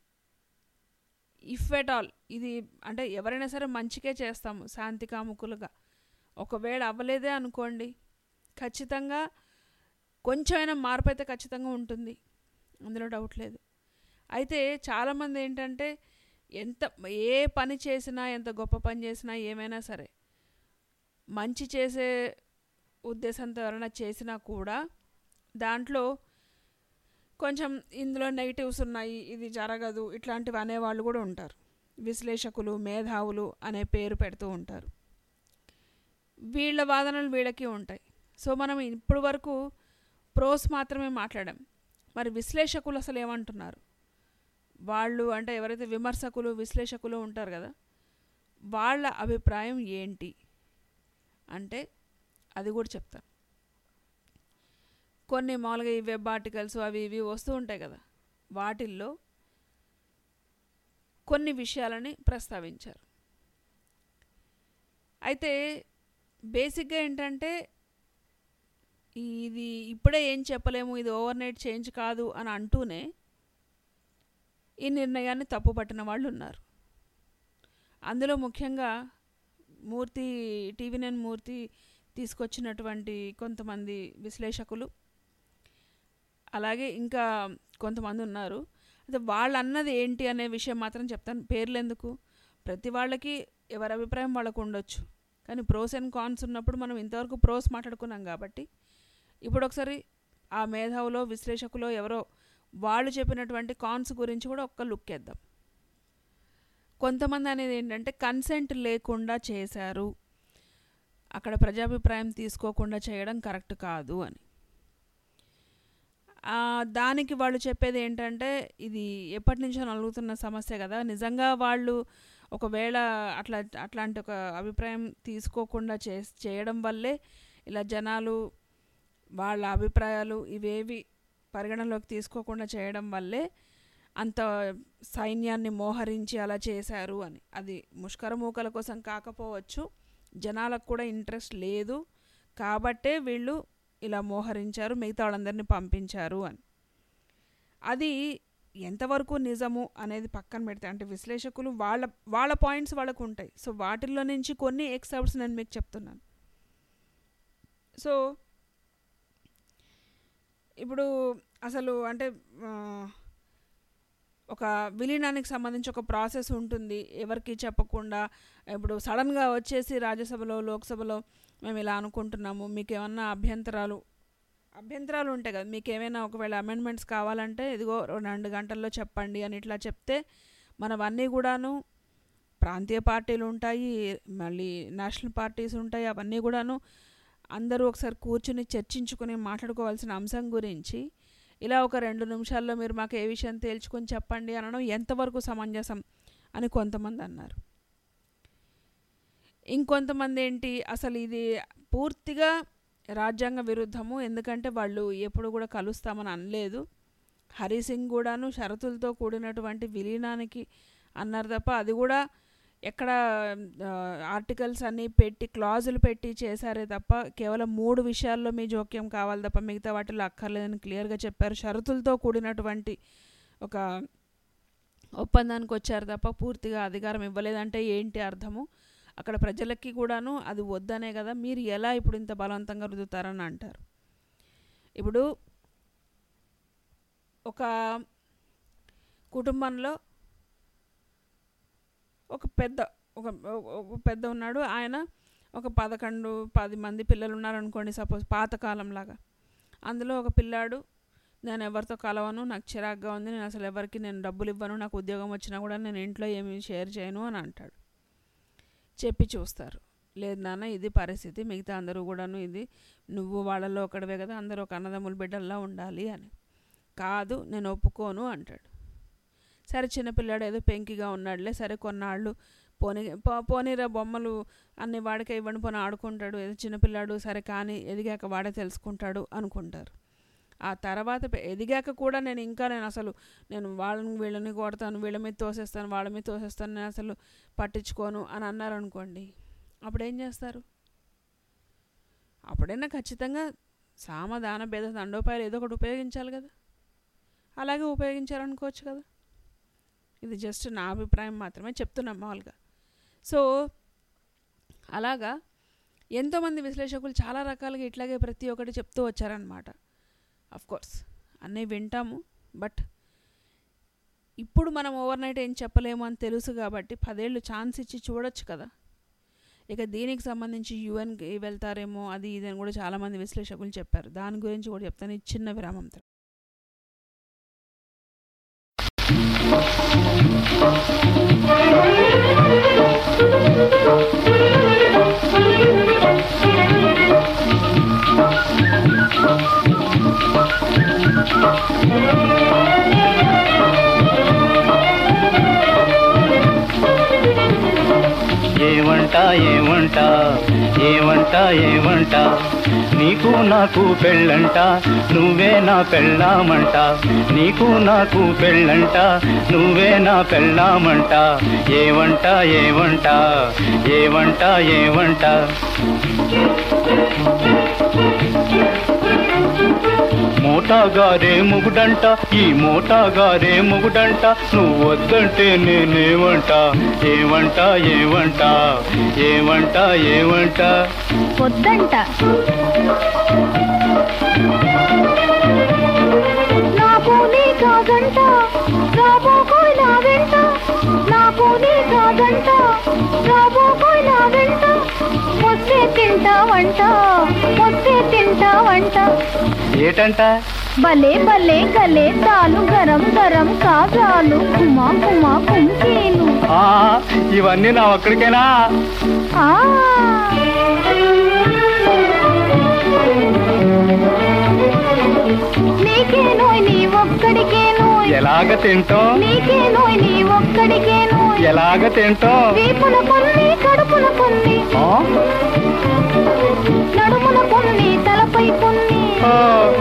ఇఫ్ ఎట్ ఆల్ ఇది అంటే ఎవరైనా సరే మంచికే చేస్తాము శాంతి కాముకులుగా ఒకవేళ అవ్వలేదే అనుకోండి ఖచ్చితంగా కొంచెమైనా మార్పు అయితే ఖచ్చితంగా ఉంటుంది అందులో డౌట్ లేదు అయితే చాలామంది ఏంటంటే ఎంత ఏ పని చేసినా ఎంత గొప్ప పని చేసినా ఏమైనా సరే మంచి చేసే ఉద్దేశంతో ఎవరైనా చేసినా కూడా దాంట్లో కొంచెం ఇందులో నెగిటివ్స్ ఉన్నాయి ఇది జరగదు ఇట్లాంటివి అనేవాళ్ళు కూడా ఉంటారు విశ్లేషకులు మేధావులు అనే పేరు పెడుతూ ఉంటారు వీళ్ళ వాదనలు వీళ్ళకి ఉంటాయి సో మనం ఇప్పటి వరకు ప్రోస్ మాత్రమే మాట్లాడాం మరి విశ్లేషకులు అసలు ఏమంటున్నారు వాళ్ళు అంటే ఎవరైతే విమర్శకులు విశ్లేషకులు ఉంటారు కదా వాళ్ళ అభిప్రాయం ఏంటి అంటే అది కూడా చెప్తాను కొన్ని మామూలుగా ఈ వెబ్ ఆర్టికల్స్ అవి ఇవి వస్తూ ఉంటాయి కదా వాటిల్లో కొన్ని విషయాలని ప్రస్తావించారు అయితే బేసిక్గా ఏంటంటే ఇది ఇప్పుడే ఏం చెప్పలేము ఇది ఓవర్ నైట్ చేంజ్ కాదు అని అంటూనే ఈ నిర్ణయాన్ని తప్పుపట్టిన వాళ్ళు ఉన్నారు అందులో ముఖ్యంగా మూర్తి టీవీ నైన్ మూర్తి తీసుకొచ్చినటువంటి కొంతమంది విశ్లేషకులు అలాగే ఇంకా కొంతమంది ఉన్నారు అయితే వాళ్ళు అన్నది ఏంటి అనే విషయం మాత్రం చెప్తాను పేర్లు ఎందుకు ప్రతి వాళ్ళకి ఎవరి అభిప్రాయం వాళ్ళకు ఉండొచ్చు కానీ ప్రోస్ అండ్ కాన్స్ ఉన్నప్పుడు మనం ఇంతవరకు ప్రోస్ మాట్లాడుకున్నాం కాబట్టి ఇప్పుడు ఒకసారి ఆ మేధావులో విశ్లేషకులో ఎవరో వాళ్ళు చెప్పినటువంటి కాన్స్ గురించి కూడా ఒక్క లుక్ వేద్దాం కొంతమంది అనేది ఏంటంటే కన్సెంట్ లేకుండా చేశారు అక్కడ ప్రజాభిప్రాయం తీసుకోకుండా చేయడం కరెక్ట్ కాదు అని దానికి వాళ్ళు చెప్పేది ఏంటంటే ఇది ఎప్పటి నుంచో నలుగుతున్న సమస్య కదా నిజంగా వాళ్ళు ఒకవేళ అట్లా అట్లాంటి ఒక అభిప్రాయం తీసుకోకుండా చే చేయడం వల్లే ఇలా జనాలు వాళ్ళ అభిప్రాయాలు ఇవేవి పరిగణలోకి తీసుకోకుండా చేయడం వల్లే అంత సైన్యాన్ని మోహరించి అలా చేశారు అని అది ముష్కర మూకల కోసం కాకపోవచ్చు జనాలకు కూడా ఇంట్రెస్ట్ లేదు కాబట్టే వీళ్ళు ఇలా మోహరించారు మిగతా వాళ్ళందరినీ పంపించారు అని అది ఎంతవరకు నిజము అనేది పక్కన పెడితే అంటే విశ్లేషకులు వాళ్ళ వాళ్ళ పాయింట్స్ వాళ్ళకు ఉంటాయి సో వాటిల్లో నుంచి కొన్ని ఎక్సెప్ట్స్ నేను మీకు చెప్తున్నాను సో ఇప్పుడు అసలు అంటే ఒక విలీనానికి సంబంధించి ఒక ప్రాసెస్ ఉంటుంది ఎవరికి చెప్పకుండా ఇప్పుడు సడన్గా వచ్చేసి రాజ్యసభలో లోక్సభలో మేము ఇలా అనుకుంటున్నాము మీకు ఏమన్నా అభ్యంతరాలు అభ్యంతరాలు ఉంటాయి కదా మీకు ఏమైనా ఒకవేళ అమెండ్మెంట్స్ కావాలంటే ఇదిగో రెండు గంటల్లో చెప్పండి అని ఇట్లా చెప్తే మనవన్నీ కూడాను ప్రాంతీయ పార్టీలు ఉంటాయి మళ్ళీ నేషనల్ పార్టీస్ ఉంటాయి అవన్నీ కూడాను అందరూ ఒకసారి కూర్చుని చర్చించుకుని మాట్లాడుకోవాల్సిన అంశం గురించి ఇలా ఒక రెండు నిమిషాల్లో మీరు మాకు ఏ విషయం తేల్చుకొని చెప్పండి అనడం ఎంతవరకు సమంజసం అని కొంతమంది అన్నారు ఇంకొంతమంది ఏంటి అసలు ఇది పూర్తిగా రాజ్యాంగ విరుద్ధము ఎందుకంటే వాళ్ళు ఎప్పుడు కూడా కలుస్తామని అనలేదు హరి సింగ్ కూడాను షరతులతో కూడినటువంటి విలీనానికి అన్నారు తప్ప అది కూడా ఎక్కడ ఆర్టికల్స్ అన్నీ పెట్టి క్లాజులు పెట్టి చేశారే తప్ప కేవలం మూడు విషయాల్లో మీ జోక్యం కావాలి తప్ప మిగతా వాటిలో అక్కర్లేదని క్లియర్గా చెప్పారు షరతులతో కూడినటువంటి ఒక ఒప్పందానికి వచ్చారు తప్ప పూర్తిగా అధికారం ఇవ్వలేదంటే ఏంటి అర్థము అక్కడ ప్రజలకి కూడాను అది వద్దనే కదా మీరు ఎలా ఇప్పుడు ఇంత బలవంతంగా రుదుతారని అంటారు ఇప్పుడు ఒక కుటుంబంలో ఒక పెద్ద ఒక ఒక పెద్ద ఉన్నాడు ఆయన ఒక పదకొండు పది మంది పిల్లలు ఉన్నారనుకోండి సపోజ్ పాతకాలంలాగా అందులో ఒక పిల్లాడు నేను ఎవరితో కలవను నాకు చిరాగ్గా ఉంది నేను అసలు ఎవరికి నేను డబ్బులు ఇవ్వను నాకు ఉద్యోగం వచ్చినా కూడా నేను ఇంట్లో ఏమి షేర్ చేయను అని అంటాడు చెప్పి చూస్తారు లేదు నాన్న ఇది పరిస్థితి మిగతా అందరూ కూడాను ఇది నువ్వు వాళ్ళలో ఒకడివే కదా అందరూ ఒక అన్నదమ్ముల బిడ్డల్లా ఉండాలి అని కాదు నేను ఒప్పుకోను అంటాడు సరే చిన్నపిల్లాడు ఏదో పెంకిగా ఉన్నాడులే సరే కొన్నాళ్ళు పోనీ పోనీరా బొమ్మలు అన్ని వాడికే ఇవ్వండి పోనీ ఆడుకుంటాడు ఏదో చిన్నపిల్లాడు సరే కానీ ఎదిగాక వాడే తెలుసుకుంటాడు అనుకుంటారు ఆ తర్వాత ఎదిగాక కూడా నేను ఇంకా నేను అసలు నేను వాళ్ళని వీళ్ళని కొడతాను వీళ్ళ మీద తోసేస్తాను వాళ్ళ మీద తోసేస్తాను నేను అసలు పట్టించుకోను అని అన్నారనుకోండి అప్పుడు ఏం చేస్తారు అప్పుడైనా ఖచ్చితంగా సామ దాన భేద దండోపాయాలు ఏదో ఒకటి ఉపయోగించాలి కదా అలాగే ఉపయోగించారనుకోవచ్చు కదా ఇది జస్ట్ నా అభిప్రాయం మాత్రమే చెప్తున్నాం మామూలుగా సో అలాగా ఎంతోమంది విశ్లేషకులు చాలా రకాలుగా ఇట్లాగే ప్రతి ఒక్కటి చెప్తూ వచ్చారనమాట కోర్స్ అన్నీ వింటాము బట్ ఇప్పుడు మనం ఓవర్ నైట్ ఏం చెప్పలేము అని తెలుసు కాబట్టి పదేళ్ళు ఛాన్స్ ఇచ్చి చూడొచ్చు కదా ఇక దీనికి సంబంధించి యుఎన్కి వెళ్తారేమో అది ఇది అని కూడా చాలామంది విశ్లేషకులు చెప్పారు దాని గురించి కూడా చెప్తాను ఈ చిన్న విరామంతో ఏమంట ఏమంట ఏమంట ఏమంట నీకు నాకు పెళ్ళంట నువ్వే నా పెళ్ళామంట నీకు నాకు పెళ్ళంట నువ్వే నా పెళ్ళామంట ఏమంట ఏమంట ఏమంట ఏమంట మోటాగారే మొగుడంట ఈ మోటాగారే మొగుడంట నువ్వు వద్దంటే నేనేమంట ఏమంట ఏమంట ఏమంట ఏమంట వద్దంట నాకు నీ కాదంట రాబోకోయ్ నా వెంట నాకు నీ కాదంట రాబోకోయ్ నా వెంట వస్తే తింటావంట వస్తే తింటావంట ఏటంట భలే భలే గలే తాలు గరం గరం కాజాలు కుమా కుమా కుంకేలు ఆ, ఇవన్నీ నా ఒక్కడికేనా ఆ నీకే నోయ్ నీ ఒక్కడికే నోయ్ ఎలాగ తింటాం నీకే నోయ్ నీ ఒక్కడికే నోయ్ ఎలాగ తింటాం వీపున కొన్ని కడుపున కొన్ని ఆ? నడుమున కొన్ని తలపై కొన్ని ఆ,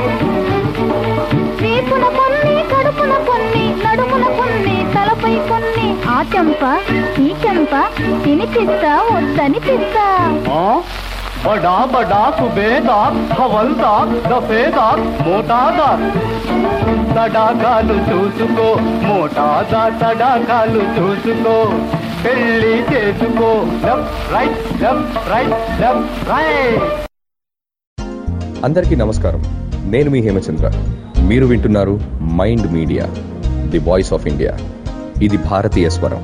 వీపున కొన్ని కడుపున కొన్ని నడుమున కొన్ని తలపై కొన్ని ఆ చెంప ఈ చెంప తినిపిస్తా వద్దనిపిస్తా ఆ? బడా బడా సుబేదార్ హవల్దార్ దఫేదార్ మోటాదార్ తడాకాలు చూసుకో మోటాదార్ తడాకాలు చూసుకో పెళ్లి చేసుకో left right left right left right అందరికీ నమస్కారం నేను మీ హేమచంద్ర మీరు వింటున్నారు Mind Media the voice of India ఇది భారతీయ స్వరం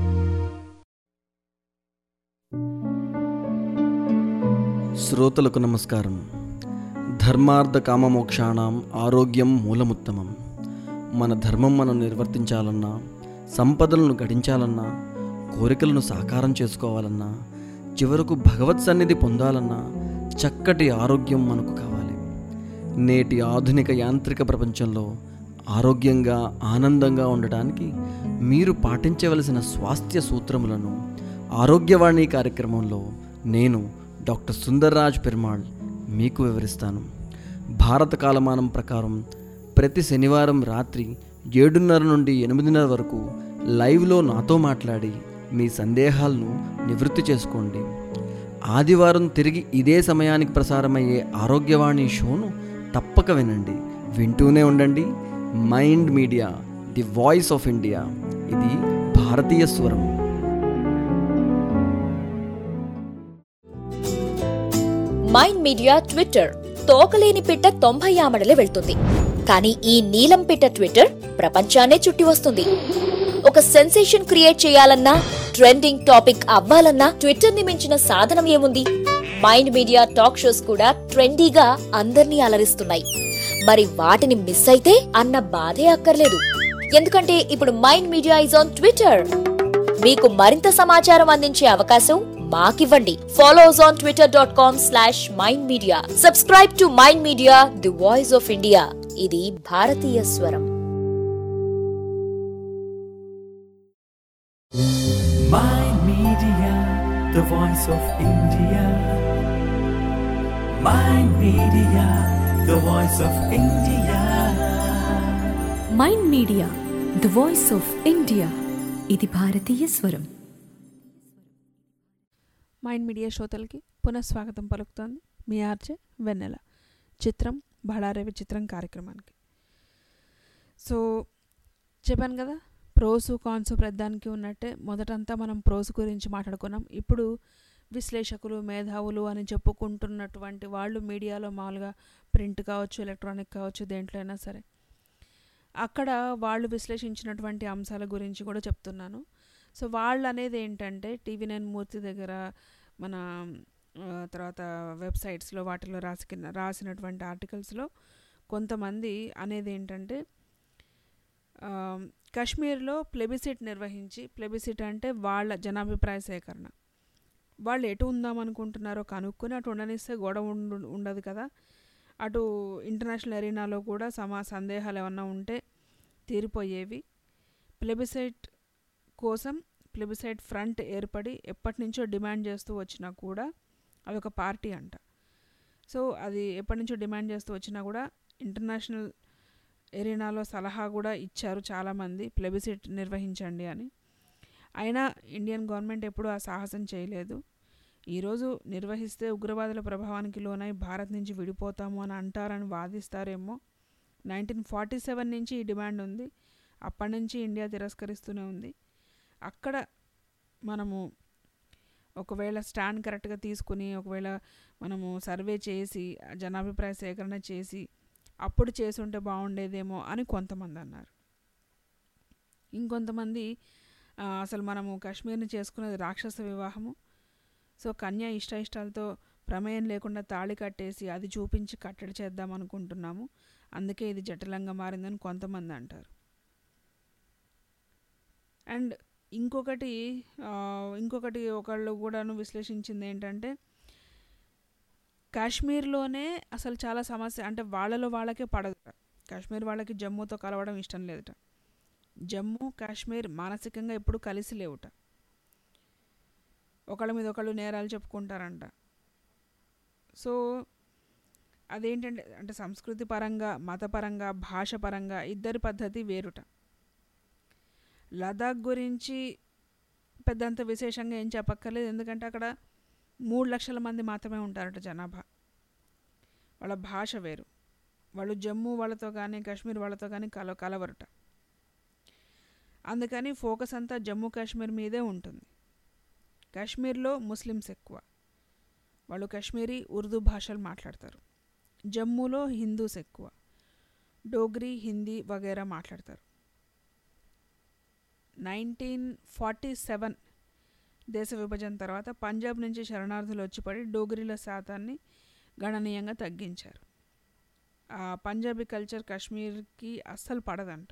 శ్రోతలకు నమస్కారం ధర్మార్థ కామమోక్షాణం ఆరోగ్యం మూలముత్తమం మన ధర్మం మనం నిర్వర్తించాలన్నా సంపదలను గడించాలన్నా కోరికలను సాకారం చేసుకోవాలన్నా చివరకు భగవత్ సన్నిధి పొందాలన్నా చక్కటి ఆరోగ్యం మనకు కావాలి నేటి ఆధునిక యాంత్రిక ప్రపంచంలో ఆరోగ్యంగా ఆనందంగా ఉండటానికి మీరు పాటించవలసిన స్వాస్థ్య సూత్రములను ఆరోగ్యవాణి కార్యక్రమంలో నేను డాక్టర్ సుందర్రాజ్ పెరుమాళ్ మీకు వివరిస్తాను భారత కాలమానం ప్రకారం ప్రతి శనివారం రాత్రి ఏడున్నర నుండి ఎనిమిదిన్నర వరకు లైవ్లో నాతో మాట్లాడి మీ సందేహాలను నివృత్తి చేసుకోండి ఆదివారం తిరిగి ఇదే సమయానికి ప్రసారమయ్యే ఆరోగ్యవాణి షోను తప్పక వినండి వింటూనే ఉండండి Mind Media the voice of India ఇది భారతీయ స్వరం మైండ్ మీడియా ట్విట్టర్ తోకలేని పిట్ట తొంభై ఆమడలే వెళ్తుంది కానీ ఈ నీలం పిట్ట ట్విట్టర్ ప్రపంచాన్నే చుట్టి వస్తుంది ఒక సెన్సేషన్ క్రియేట్ చేయాలన్నా ట్రెండింగ్ టాపిక్ అవ్వాలన్నా ట్విట్టర్ ని మించిన సాధనం ఏముంది మైండ్ మీడియా టాక్ షోస్ కూడా ట్రెండీగా అందర్నీ అలరిస్తున్నాయి మరి వాటిని మిస్ అయితే అన్న బాధే అక్కర్లేదు ఎందుకంటే ఇప్పుడు Mind Media is on Twitter మీకు మరింత సమాచారం అందించే అవకాశం మాకివ్వండి follow us on Twitter dot com slash Mind Media subscribe to Mind Media the voice of India ఇది భారతీయ స్వరం Mind Media, the voice of India. Mind Media, the voice of India. Mind Media the voice of India ఇది భారతీయ స్వరం mind media శ్రోతలకి పునఃస్వాగతం పలుకుతోంది మీ RJ వెన్నెల చిత్రం బళారే విచిత్రం కార్యక్రమానికి సో చెప్పాను కదా ప్రోసు కాన్స్ ప్రతిదానికి ఉన్నట్టే మొదటంతా మనం ప్రోసు గురించి మాట్లాడుకున్నాం ఇప్పుడు విశ్లేషకులు మేధావులు అని చెప్పుకుంటున్నటువంటి వాళ్ళు మీడియాలో మామూలుగా ప్రింట్ కావచ్చు ఎలక్ట్రానిక్ కావచ్చు దేంట్లో అయినా సరే అక్కడ వాళ్ళు విశ్లేషించినటువంటి అంశాల గురించి కూడా చెప్తున్నాను సో వాళ్ళు అనేది ఏంటంటే టీవీ నైన్ మూర్తి దగ్గర మన ఆ, తర్వాత వెబ్సైట్స్లో వాటిలో రాసి రాసినటువంటి ఆర్టికల్స్లో కొంతమంది అనేది ఏంటంటే ఆ, కాశ్మీర్లో ప్లెబిసిట్ నిర్వహించి ప్లెబిసిట్ అంటే వాళ్ళ జనాభిప్రాయ సేకరణ వాళ్ళు ఎటు ఉందామనుకుంటున్నారో కనుక్కొని అటు ఉండనిస్తే గొడవ ఉండు ఉండదు కదా అటు ఇంటర్నేషనల్ ఎరీనాలో కూడా సమా సందేహాలు ఏమన్నా ఉంటే తీరిపోయేవి ప్లెబిసైట్ కోసం ప్లెబిసైట్ ఫ్రంట్ ఏర్పడి ఎప్పటి నుంచో డిమాండ్ చేస్తూ వచ్చినా కూడా అది ఒక పార్టీ అంట సో అది ఎప్పటి నుంచో డిమాండ్ చేస్తూ వచ్చినా కూడా ఇంటర్నేషనల్ ఎరీనాలో సలహా కూడా ఇచ్చారు చాలామంది ప్లెబిసిట్ నిర్వహించండి అని అయినా ఇండియన్ గవర్నమెంట్ ఎప్పుడూ ఆ సాహసం చేయలేదు ఈరోజు నిర్వహిస్తే ఉగ్రవాదుల ప్రభావానికి లోనై భారత్ నుంచి విడిపోతాము అని అంటారని వాదిస్తారేమో నైన్టీన్ ఫార్టీ సెవెన్ నుంచి ఈ డిమాండ్ ఉంది అప్పటి నుంచి ఇండియా తిరస్కరిస్తూనే ఉంది అక్కడ మనము ఒకవేళ స్టాండ్ కరెక్ట్గా తీసుకుని ఒకవేళ మనము సర్వే చేసి జనాభిప్రాయ సేకరణ చేసి అప్పుడు చేసి ఉంటే బాగుండేదేమో అని కొంతమంది అన్నారు ఇంకొంతమంది ఆ, అసలు మనము కాశ్మీర్ని చేసుకునేది రాక్షస వివాహము సో కన్య ఇష్ట ఇష్టాలతో ప్రమేయం లేకుండా తాళి కట్టేసి అది చూపించి కట్టడి చేద్దాం అనుకుంటున్నాము అందుకే ఇది జటిలంగా మారిందని కొంతమంది అంటారు అండ్ ఇంకొకటి ఆ, ఇంకొకటి ఒకళ్ళు కూడాను విశ్లేషించింది ఏంటంటే కాశ్మీర్లోనే అసలు చాలా సమస్య అంటే వాళ్ళలో వాళ్ళకే పడదు కాశ్మీర్ వాళ్ళకి జమ్మూతో కలవడం ఇష్టం లేదుట జమ్మూ కాశ్మీర్ మానసికంగా ఎప్పుడు కలిసి లేవుట ఒకళ్ళ మీద ఒకళ్ళు నేరాలు చెప్పుకుంటారంట సో అదేంటంటే అంటే సంస్కృతి పరంగా మతపరంగా భాష పరంగా ఇద్దరి పద్ధతి వేరుట లదాఖ్ గురించి పెద్దంత విశేషంగా ఏం చెప్పక్కర్లేదు ఎందుకంటే అక్కడ మూడు లక్షల మంది మాత్రమే ఉంటారట జనాభా వాళ్ళ భాష వేరు వాళ్ళు జమ్మూ వాళ్ళతో కానీ కాశ్మీర్ వాళ్ళతో కానీ కల కలవరట అందుకని ఫోకస్ అంతా జమ్మూ కాశ్మీర్ మీదే ఉంటుంది కాశ్మీర్లో ముస్లిమ్స్ ఎక్కువ వాళ్ళు కాశ్మీరీ ఉర్దూ భాషలు మాట్లాడతారు జమ్మూలో హిందూస్ ఎక్కువ డోగ్రీ హిందీ వగైరా మాట్లాడతారు నైన్టీన్ ఫార్టీ సెవెన్ దేశ విభజన తర్వాత పంజాబ్ నుంచి శరణార్థులు వచ్చి పడి డోగ్రీల శాతాన్ని గణనీయంగా తగ్గించారు ఆ పంజాబీ కల్చర్ కాశ్మీర్కి అస్సలు పడదంట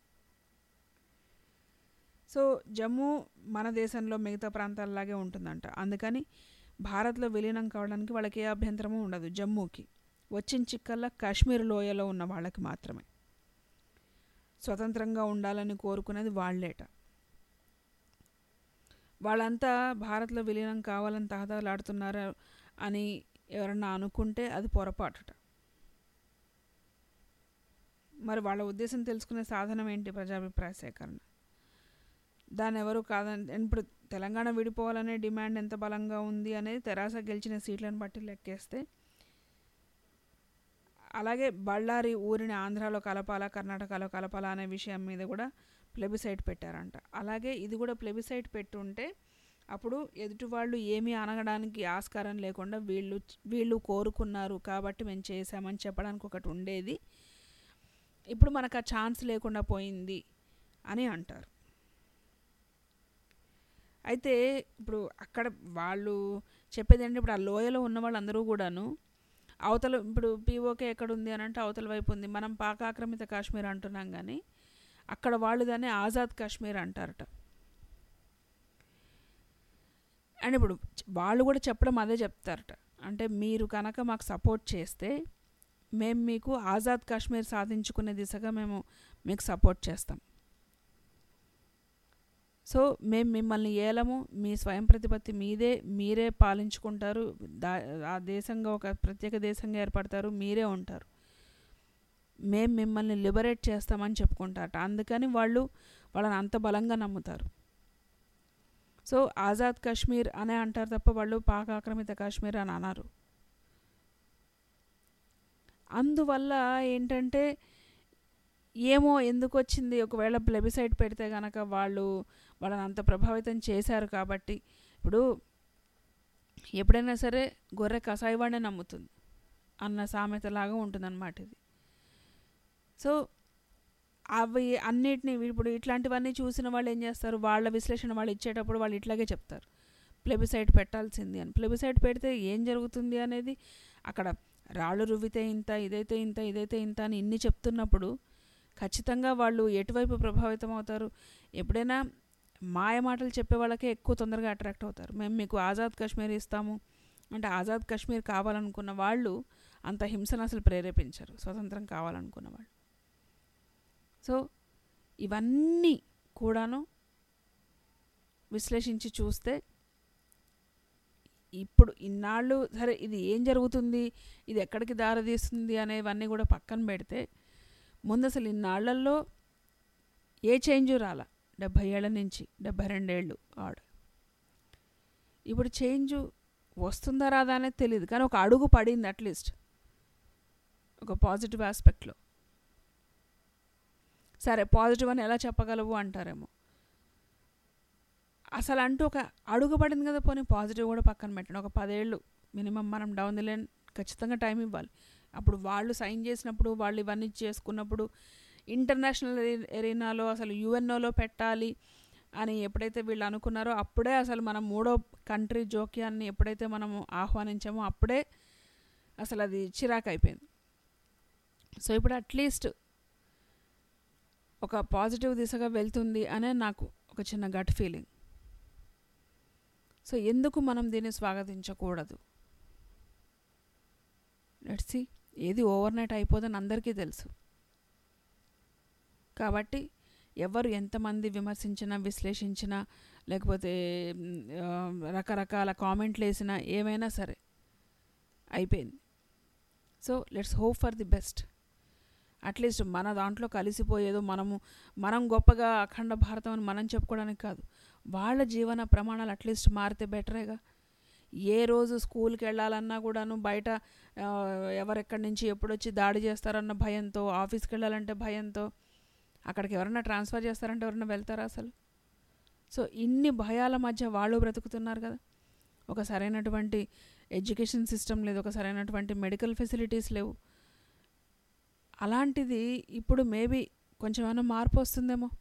సో జమ్మూ మన దేశంలో మిగతా ప్రాంతాలలాగే ఉంటుందంట అందుకని భారత్లో విలీనం కావడానికి వాళ్ళకి ఏ అభ్యంతరము ఉండదు జమ్మూకి వచ్చిన చిక్కల్లా కాశ్మీర్ లోయలో ఉన్న వాళ్ళకి మాత్రమే స్వతంత్రంగా ఉండాలని కోరుకునేది వాళ్ళేట వాళ్ళంతా భారత్లో విలీనం కావాలని తహతలాడుతున్నారు అని ఎవరన్నా అనుకుంటే అది పొరపాటుట మరి వాళ్ళ ఉద్దేశం తెలుసుకునే సాధనం ఏంటి ప్రజాభిప్రాయ సేకరణ దాన్ని ఎవరు కాదని ఇప్పుడు తెలంగాణ విడిపోవాలనే డిమాండ్ ఎంత బలంగా ఉంది అనేది తెరాస గెలిచిన సీట్లను బట్టి లెక్కేస్తే అలాగే బళ్ళారి ఊరిని ఆంధ్రాలో కలపాలా కర్ణాటకలో కలపాలా అనే విషయం మీద కూడా ప్లెబిసైట్ పెట్టారంట అలాగే ఇది కూడా ప్లెబిసైట్ పెట్టుంటే అప్పుడు ఎదుటి వాళ్ళు ఏమీ అనగడానికి ఆస్కారం లేకుండా వీళ్ళు వీళ్ళు కోరుకున్నారు కాబట్టి మేము చేసామని చెప్పడానికి ఒకటి ఉండేది ఇప్పుడు మనకు ఆ ఛాన్స్ లేకుండా పోయింది అని అంటారు అయితే ఇప్పుడు అక్కడ వాళ్ళు చెప్పేది ఏంటంటే ఇప్పుడు ఆ లోయలో ఉన్న వాళ్ళందరూ కూడాను అవతల ఇప్పుడు పీఓకే ఎక్కడ ఉంది అని అంటే అవతల వైపు ఉంది మనం పాక ఆక్రమిత కాశ్మీర్ అంటున్నాం కానీ అక్కడ వాళ్ళు దాన్ని ఆజాద్ కాశ్మీర్ అంటారట అండ్ ఇప్పుడు వాళ్ళు కూడా చెప్పడం అదే చెప్తారట అంటే మీరు కనుక మాకు సపోర్ట్ చేస్తే మేము మీకు ఆజాద్ కాశ్మీర్ సాధించుకునే దిశగా మేము మీకు సపోర్ట్ చేస్తాం సో మేము మిమ్మల్ని ఏలము మీ స్వయం ప్రతిపత్తి మీదే మీరే పాలించుకుంటారు దా ఆ దేశంగా ఒక ప్రత్యేక దేశంగా ఏర్పడతారు మీరే ఉంటారు మేము మిమ్మల్ని లిబరేట్ చేస్తామని చెప్పుకుంటారట అందుకని వాళ్ళు వాళ్ళని అంత బలంగా నమ్ముతారు సో ఆజాద్ కాశ్మీర్ అనే అంటారు తప్ప వాళ్ళు పాక్ ఆక్రమిత కాశ్మీర్ అని అన్నారు అందువల్ల ఏంటంటే ఏమో ఎందుకు వచ్చింది ఒకవేళ ప్లెబిసైడ్ పెడితే కనుక వాళ్ళు వాళ్ళని అంత ప్రభావితం చేశారు కాబట్టి ఇప్పుడు ఎప్పుడైనా సరే గొర్రె కషాయవాడే నమ్ముతుంది అన్న సామెతలాగా ఉంటుందన్నమాట ఇది సో అవి అన్నిటిని ఇప్పుడు ఇట్లాంటివన్నీ చూసిన వాళ్ళు ఏం చేస్తారు వాళ్ళ విశ్లేషణ వాళ్ళు ఇచ్చేటప్పుడు వాళ్ళు ఇట్లాగే చెప్తారు ప్లెబిసైడ్ పెట్టాల్సింది అని ప్లెబిసైడ్ పెడితే ఏం జరుగుతుంది అనేది అక్కడ రాళ్ళు రువ్వితే ఇంత ఇదైతే ఇంత ఇదైతే ఇంత అని ఇన్ని చెప్తున్నప్పుడు ఖచ్చితంగా వాళ్ళు ఎటువైపు ప్రభావితం అవుతారు ఎప్పుడైనా మాయ మాటలు చెప్పే వాళ్ళకే ఎక్కువ తొందరగా అట్రాక్ట్ అవుతారు మేము మీకు ఆజాద్ కాశ్మీర్ ఇస్తాము అంటే ఆజాద్ కాశ్మీర్ కావాలనుకున్న వాళ్ళు అంత హింసను అసలు ప్రేరేపించరు స్వతంత్రం కావాలనుకున్న వాళ్ళు సో ఇవన్నీ కూడాను విశ్లేషించి చూస్తే ఇప్పుడు ఇన్నాళ్ళు సరే ఇది ఏం జరుగుతుంది ఇది ఎక్కడికి దారితీస్తుంది అనేవన్నీ కూడా పక్కన పెడితే ముందు అసలు ఇన్నాళ్లలో ఏ చేంజ్ రాల డెబ్భై ఏళ్ళ నుంచి డెబ్భై రెండేళ్ళు ఆడు ఇప్పుడు చేంజ్ వస్తుందా రాదా అనేది తెలియదు కానీ ఒక అడుగు పడింది అట్లీస్ట్ ఒక పాజిటివ్ ఆస్పెక్ట్లో సరే పాజిటివ్ అని ఎలా చెప్పగలవు అంటారేమో అసలు అంటూ ఒక అడుగు పడింది కదా పోనీ పాజిటివ్ కూడా పక్కన పెట్టండి ఒక పదేళ్ళు మినిమం మనం డౌన్ ది లైన్ ఖచ్చితంగా టైం ఇవ్వాలి అప్పుడు వాళ్ళు సైన్ చేసినప్పుడు వాళ్ళు ఇవన్నీ చేసుకున్నప్పుడు ఇంటర్నేషనల్ ఎరీనాలో అసలు యుఎన్ఓలో పెట్టాలి అని ఎప్పుడైతే వీళ్ళు అనుకున్నారో అప్పుడే అసలు మనం మూడో కంట్రీ జోక్యాన్ని ఎప్పుడైతే మనము ఆహ్వానించామో అప్పుడే అసలు అది చిరాకు అయిపోయింది సో ఇప్పుడు అట్లీస్ట్ ఒక పాజిటివ్ దిశగా వెళ్తుంది అనే నాకు ఒక చిన్న గట్ ఫీలింగ్ సో ఎందుకు మనం దీన్ని స్వాగతించకూడదు లెట్సి ఏది ఓవర్ నైట్ అయిపోదని అందరికీ తెలుసు కాబట్టి ఎవరు ఎంతమంది విమర్శించినా విశ్లేషించినా లేకపోతే రకరకాల కామెంట్లు వేసినా ఏమైనా సరే అయిపోయింది so let's hope for the best at least మన దాంట్లో కలిసిపోయేదో మనము మనం గొప్పగా అఖండ భారతం అని మనం చెప్పుకోవడానికి కాదు వాళ్ళ జీవన ప్రమాణాలు అట్లీస్ట్ మారితే బెటరేగా ఏ రోజు స్కూల్కి వెళ్ళాలన్నా కూడాను బయట ఎవరెక్కడి నుంచి ఎప్పుడొచ్చి దాడి చేస్తారన్న భయంతో ఆఫీస్కి వెళ్ళాలంటే భయంతో అక్కడికి ఎవరన్నా ట్రాన్స్ఫర్ చేస్తారంటే ఎవరన్నా వెళ్తారా అసలు సో ఇన్ని భయాల మధ్య వాళ్ళు బ్రతుకుతున్నారు కదా ఒక సరైనటువంటి ఎడ్యుకేషన్ సిస్టమ్ లేదు ఒక సరైనటువంటి మెడికల్ ఫెసిలిటీస్ లేవు అలాంటిది ఇప్పుడు మేబీ కొంచెం ఏమైనా మార్పు వస్తుందేమో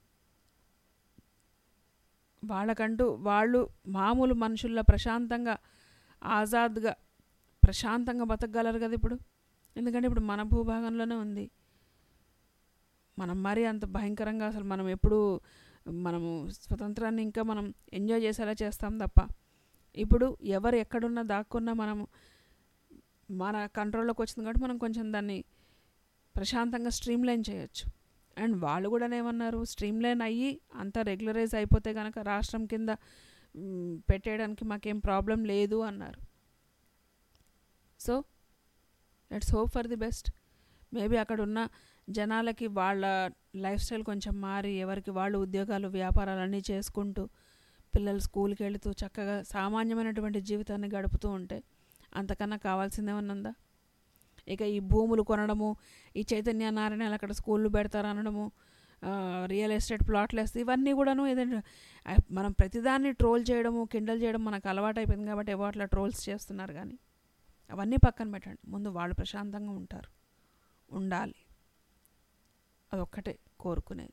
వాళ్ళకంటూ వాళ్ళు మామూలు మనుషుల్లో ప్రశాంతంగా ఆజాద్గా ప్రశాంతంగా బతకగలరు కదా ఇప్పుడు ఎందుకంటే ఇప్పుడు మన భూభాగంలోనే ఉంది మనం మరీ అంత భయంకరంగా అసలు మనం ఎప్పుడు మనము స్వతంత్రాన్ని ఇంకా మనం ఎంజాయ్ చేసేలా చేస్తాం తప్ప ఇప్పుడు ఎవరు ఎక్కడున్నా దాక్కున్నా మనము మన కంట్రోల్లోకి వచ్చింది కాబట్టి మనం కొంచెం దాన్ని ప్రశాంతంగా స్ట్రీమ్ లైన్ చేయొచ్చు అండ్ వాళ్ళు కూడా ఏమన్నారు స్ట్రీమ్ లైన్ అయ్యి అంతా రెగ్యులరైజ్ అయిపోతే కనుక రాష్ట్రం కింద పెట్టేయడానికి మాకేం ప్రాబ్లం లేదు అన్నారు so let's hope for the best maybe అక్కడ ఉన్న జనాలకి వాళ్ళ లైఫ్ స్టైల్ కొంచెం మారి ఎవరికి వాళ్ళు ఉద్యోగాలు వ్యాపారాలు అన్నీ చేసుకుంటూ పిల్లలు స్కూల్కి వెళుతూ చక్కగా సామాన్యమైనటువంటి జీవితాన్ని గడుపుతూ ఉంటే అంతకన్నా కావాల్సిందేమన్నా ఉందా ఇక ఈ భూములు కొనడము ఈ చైతన్య నారాయణ అక్కడ స్కూళ్ళు పెడతారు అనడము రియల్ ఎస్టేట్ ప్లాట్లు వేస్తే ఇవన్నీ కూడాను ఏదంటే మనం ప్రతిదాన్ని ట్రోల్ చేయడము కిండల్ చేయడం మనకు అలవాటు అయిపోయింది కాబట్టి ఏవో అట్లా ట్రోల్స్ చేస్తున్నారు కానీ అవన్నీ పక్కన పెట్టండి ముందు వాళ్ళు ప్రశాంతంగా ఉంటారు ఉండాలి అదొక్కటే కోరుకునేది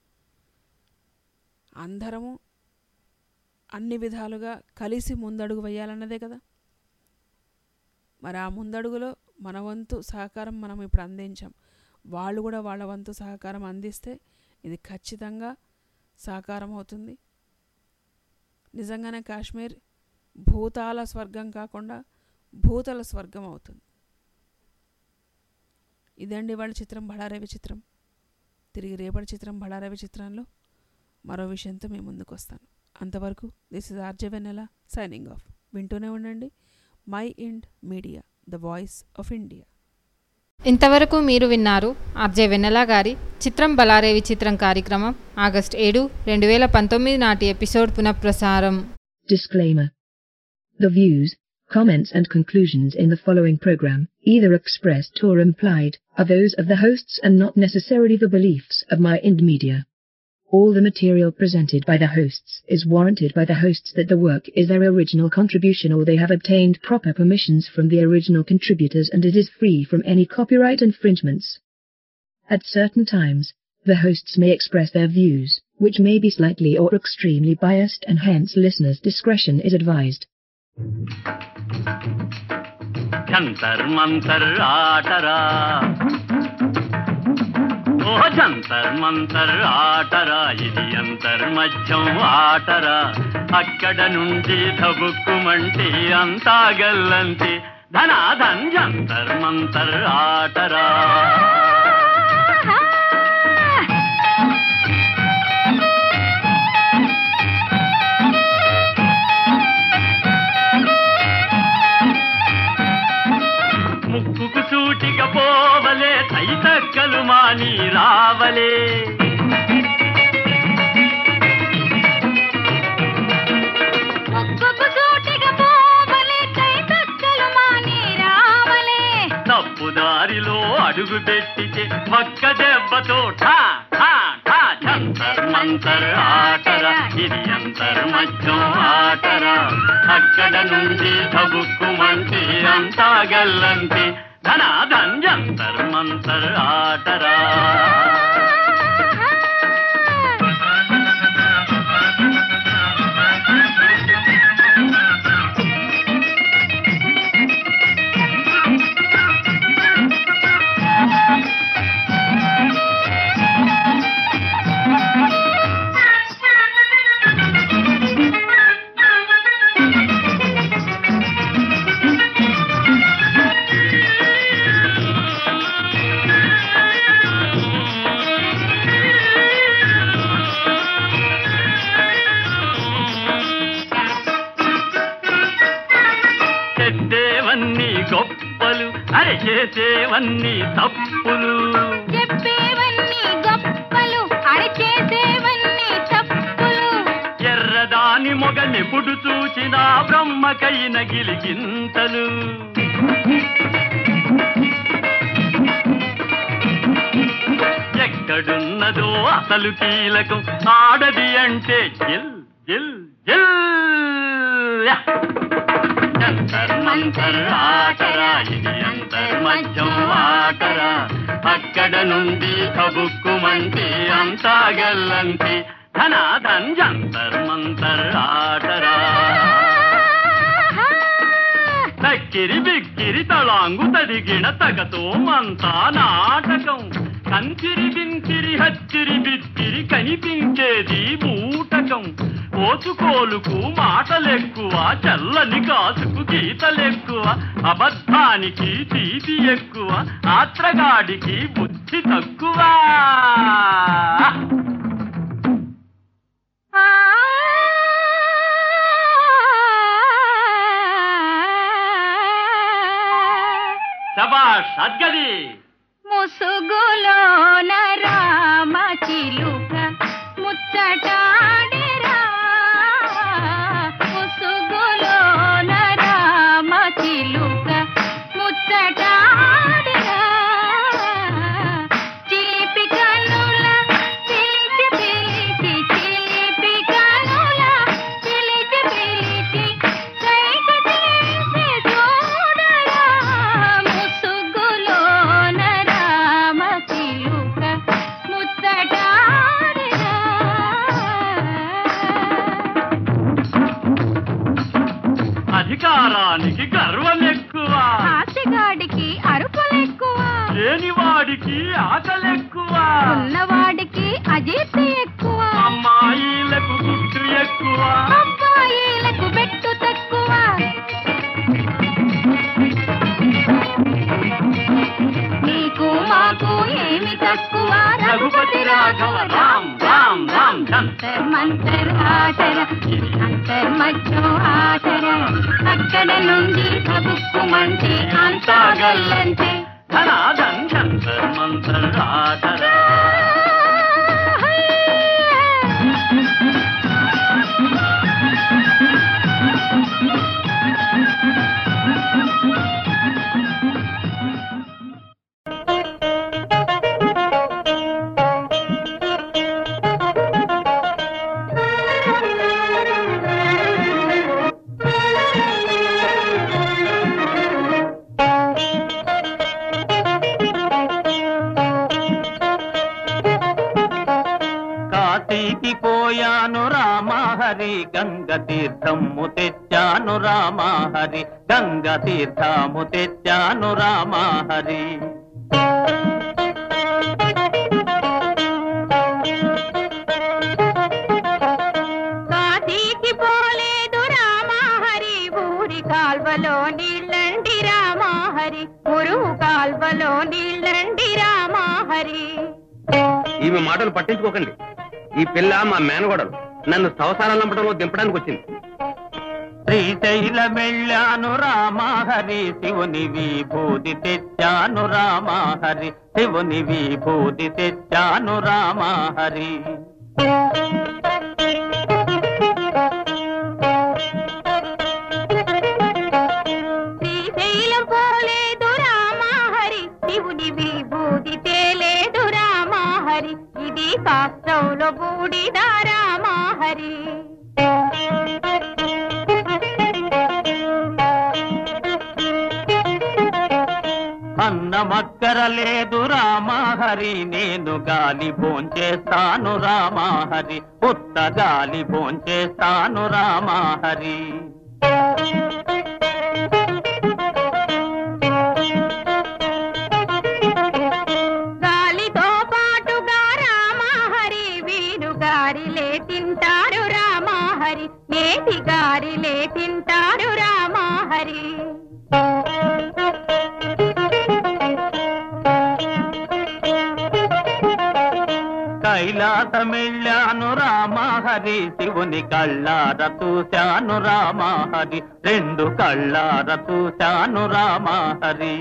అందరము అన్ని విధాలుగా కలిసి ముందడుగు వేయాలన్నదే కదా మరి ఆ ముందడుగులో మన వంతు సహకారం మనం ఇప్పుడు అందించాం వాళ్ళు కూడా వాళ్ళ వంతు సహకారం అందిస్తే ఇది ఖచ్చితంగా సహకారం అవుతుంది నిజంగానే కాశ్మీర్ భూతాల స్వర్గం కాకుండా భూతల స్వర్గం అవుతుంది ఇదండి వాళ్ళ చిత్రం బడారవి చిత్రం తిరిగి రేపటి చిత్రం బడారవి చిత్రంలో మరో విషయంతో మేము ముందుకు వస్తాను అంతవరకు this is RJ Vennela signing off వింటూనే ఉండండి Mind Media the voice of India ఇంతవరకు మీరు విన్నారు ఆర్జే వెన్నెల గారి చిత్రం బలారేవి చిత్రం కార్యక్రమం ఆగస్ట్ ఏడు రెండు వేల పంతొమ్మిది నాటి ఎపిసోడ్ పునఃప్రసారం Disclaimer. The views, comments and conclusions in the following program, either expressed or implied, are those of the hosts and not necessarily the beliefs of Mind Media. All the material presented by the hosts is warranted by the hosts that the work is their original contribution or they have obtained proper permissions from the original contributors and it is free from any copyright infringements. At certain times, the hosts may express their views, which may be slightly or extremely biased and hence listeners' discretion is advised. Jantar Mantar ఆటరా ఓ జంతర్ మంతర్ ఆటరా ఇది అంతర్మధ్యం ఆటరా అక్కడ నుండి ధబుక్కుమంటే అంతా గల్లంతి ధనాధన్ జంతర్ మంతర్ ఆటరా ముక్కుకు సూటిగా పోవలే తైతక్కలు మాని రావలే ముక్కుకు సూటిగా పోవలే కై కక్కలు మాని రావలే తప్పు దారిలో అడుగు పెట్టితే మక్క దెబ్బతో ఠా ఠా ఠా జంతర్ మంతర్ ఆటరా ఇది అంతర్ మధ్యం ఆటరా అక్కడ నుండి తబుక్కుమంటే అంతా గల్లంతి ధనాధన్ జంతర్ మంతర్ ఆటరా చెప్పేవన్నీ గొప్పలు అరే చేసేవన్నీ తప్పులు చెప్పేవన్నీ గొప్పలు అరచేసేవన్నీ తప్పులు ఎర్రదాని మొగలెప్పుడు చూచినా బ్రహ్మకైన గిలిగింతలు ఎక్కడున్నదో అసలు కీలకం ఆడది అంటే జిల్ జిల్ జిల్ యా! జంతర్ మంతర్ ఆటరా ఇది అంతర్ మధ్యం ఆటరా అక్కడ నుండి కబుక్కుమంటే అంతా గల్లంతి ధనాధన్ జంతర్ మంతర్ ఆటరా తక్కిరి బిక్కిరి తళాంగు తదిగిన తగతో మంతా నాటకం కంచిరి బించిరి హచ్చిరి బిచ్చిరి కనిపించేది బూటకం ఓచుకోలుకు మాటలెక్కువ చల్లని కాసుకు గీతలెక్కువ అబద్ధానికి తీపి ఎక్కువ ఆత్రగాడికి బుద్ధి తక్కువ శబాష్ అద్గది ముసుగులోన రామ చిలుక ముచ్చటాడిరా ముసుగులోన రామ చిలుక ముచ్చటాడిరా చిలిపి కనుల పిలిచి పిలిచి చిలిపి కనుల పిలిచి పిలిచి కైక చేసి చూడరా ముసుగులోన రామ చిలుక ముచ్చటాడిరా అధికారానికి గర్వం ఎక్కువ ఆశగాడికి అరుపులెక్కువ లేనివాడికి ఆకలెక్కువ ఉన్నవాడికి అజీర్తి ఎక్కువ అమ్మాయిలకు గుట్టు ఎక్కువ అబ్బాయిలకు బెట్టు తక్కువ నీకు మాకు ఏమి తక్కువ రఘుపతి రాఘవ రామ్ రామ్ రామ్ అంతర్ మంతర్ ఆటర అంతర్ మధ్యం ఆటర అక్కడ నుండి కబుక్కుమంటే అంతా గల్లంటే ధనాధన్ జంతర్ మంతర్ ఆటరా హరి గంగ తీర్థము తెచ్చాను రామ హరి గంగ తీర్థము తెచ్చాను రామ హరి కాశీకి పోలేదు రామాహరి ఊరి కాల్వలో నీళ్ళండి రామాహరి మురుగు కాల్వలో నీళ్ళండి రామాహరి ఈమె మాటలు పట్టించుకోకండి ఈ పిల్ల మా మేనగోడలు నన్ను సంవత్సరాల నంపడంలో దింపడానికి వచ్చింది శ్రీశైలం వెళ్ళాను రామ హరి శివుని విభూతి తెచ్చాను రామ హరి శివుని విభూతి తెచ్చాను రామ హరి శ్రీశైలం పోలేదు రామాహరి శివుని విభూతి తేలేదు రామాహరి ఇది కాష్టంలో బూడిద రామాహరి అన్నమక్కర లేదు రామ హరి నేను గాలి భోంచేస్తాను రామ హరి ఉత్త గాలి భోంచేస్తాను రామ హరి గాలితో పాటుగా రామాహరి వీరు గారిలే తింటారు రామాహరి నేతి గారిలే తింటారు రామాహరి కైలాసమెళ్ళాను రామ హరి శివుని కళ్ళార చూశాను రామ హరి రెండు కళ్ళార చూశాను రామ హరి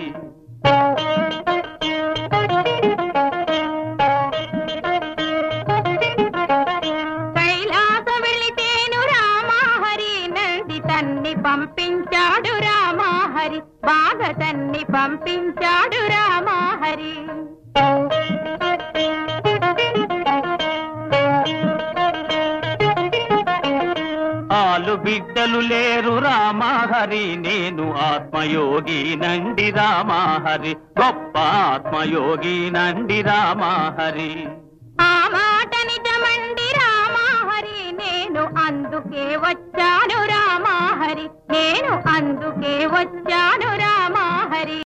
కైలాస వెళితేను రామాహరి నంది తన్ని పంపించాడు రామాహరి బాగా తన్ని పంపించాడు రామాహరి ఆలు బిడ్డలు లేరు రామ హరి నేను ఆత్మయోగి నండి రామ హరి గొప్ప ఆత్మయోగి నండి రామ హరి ఆ మాట నిజమండి రామాహరి నేను అందుకే వచ్చాను రామాహరి నేను అందుకే వచ్చాను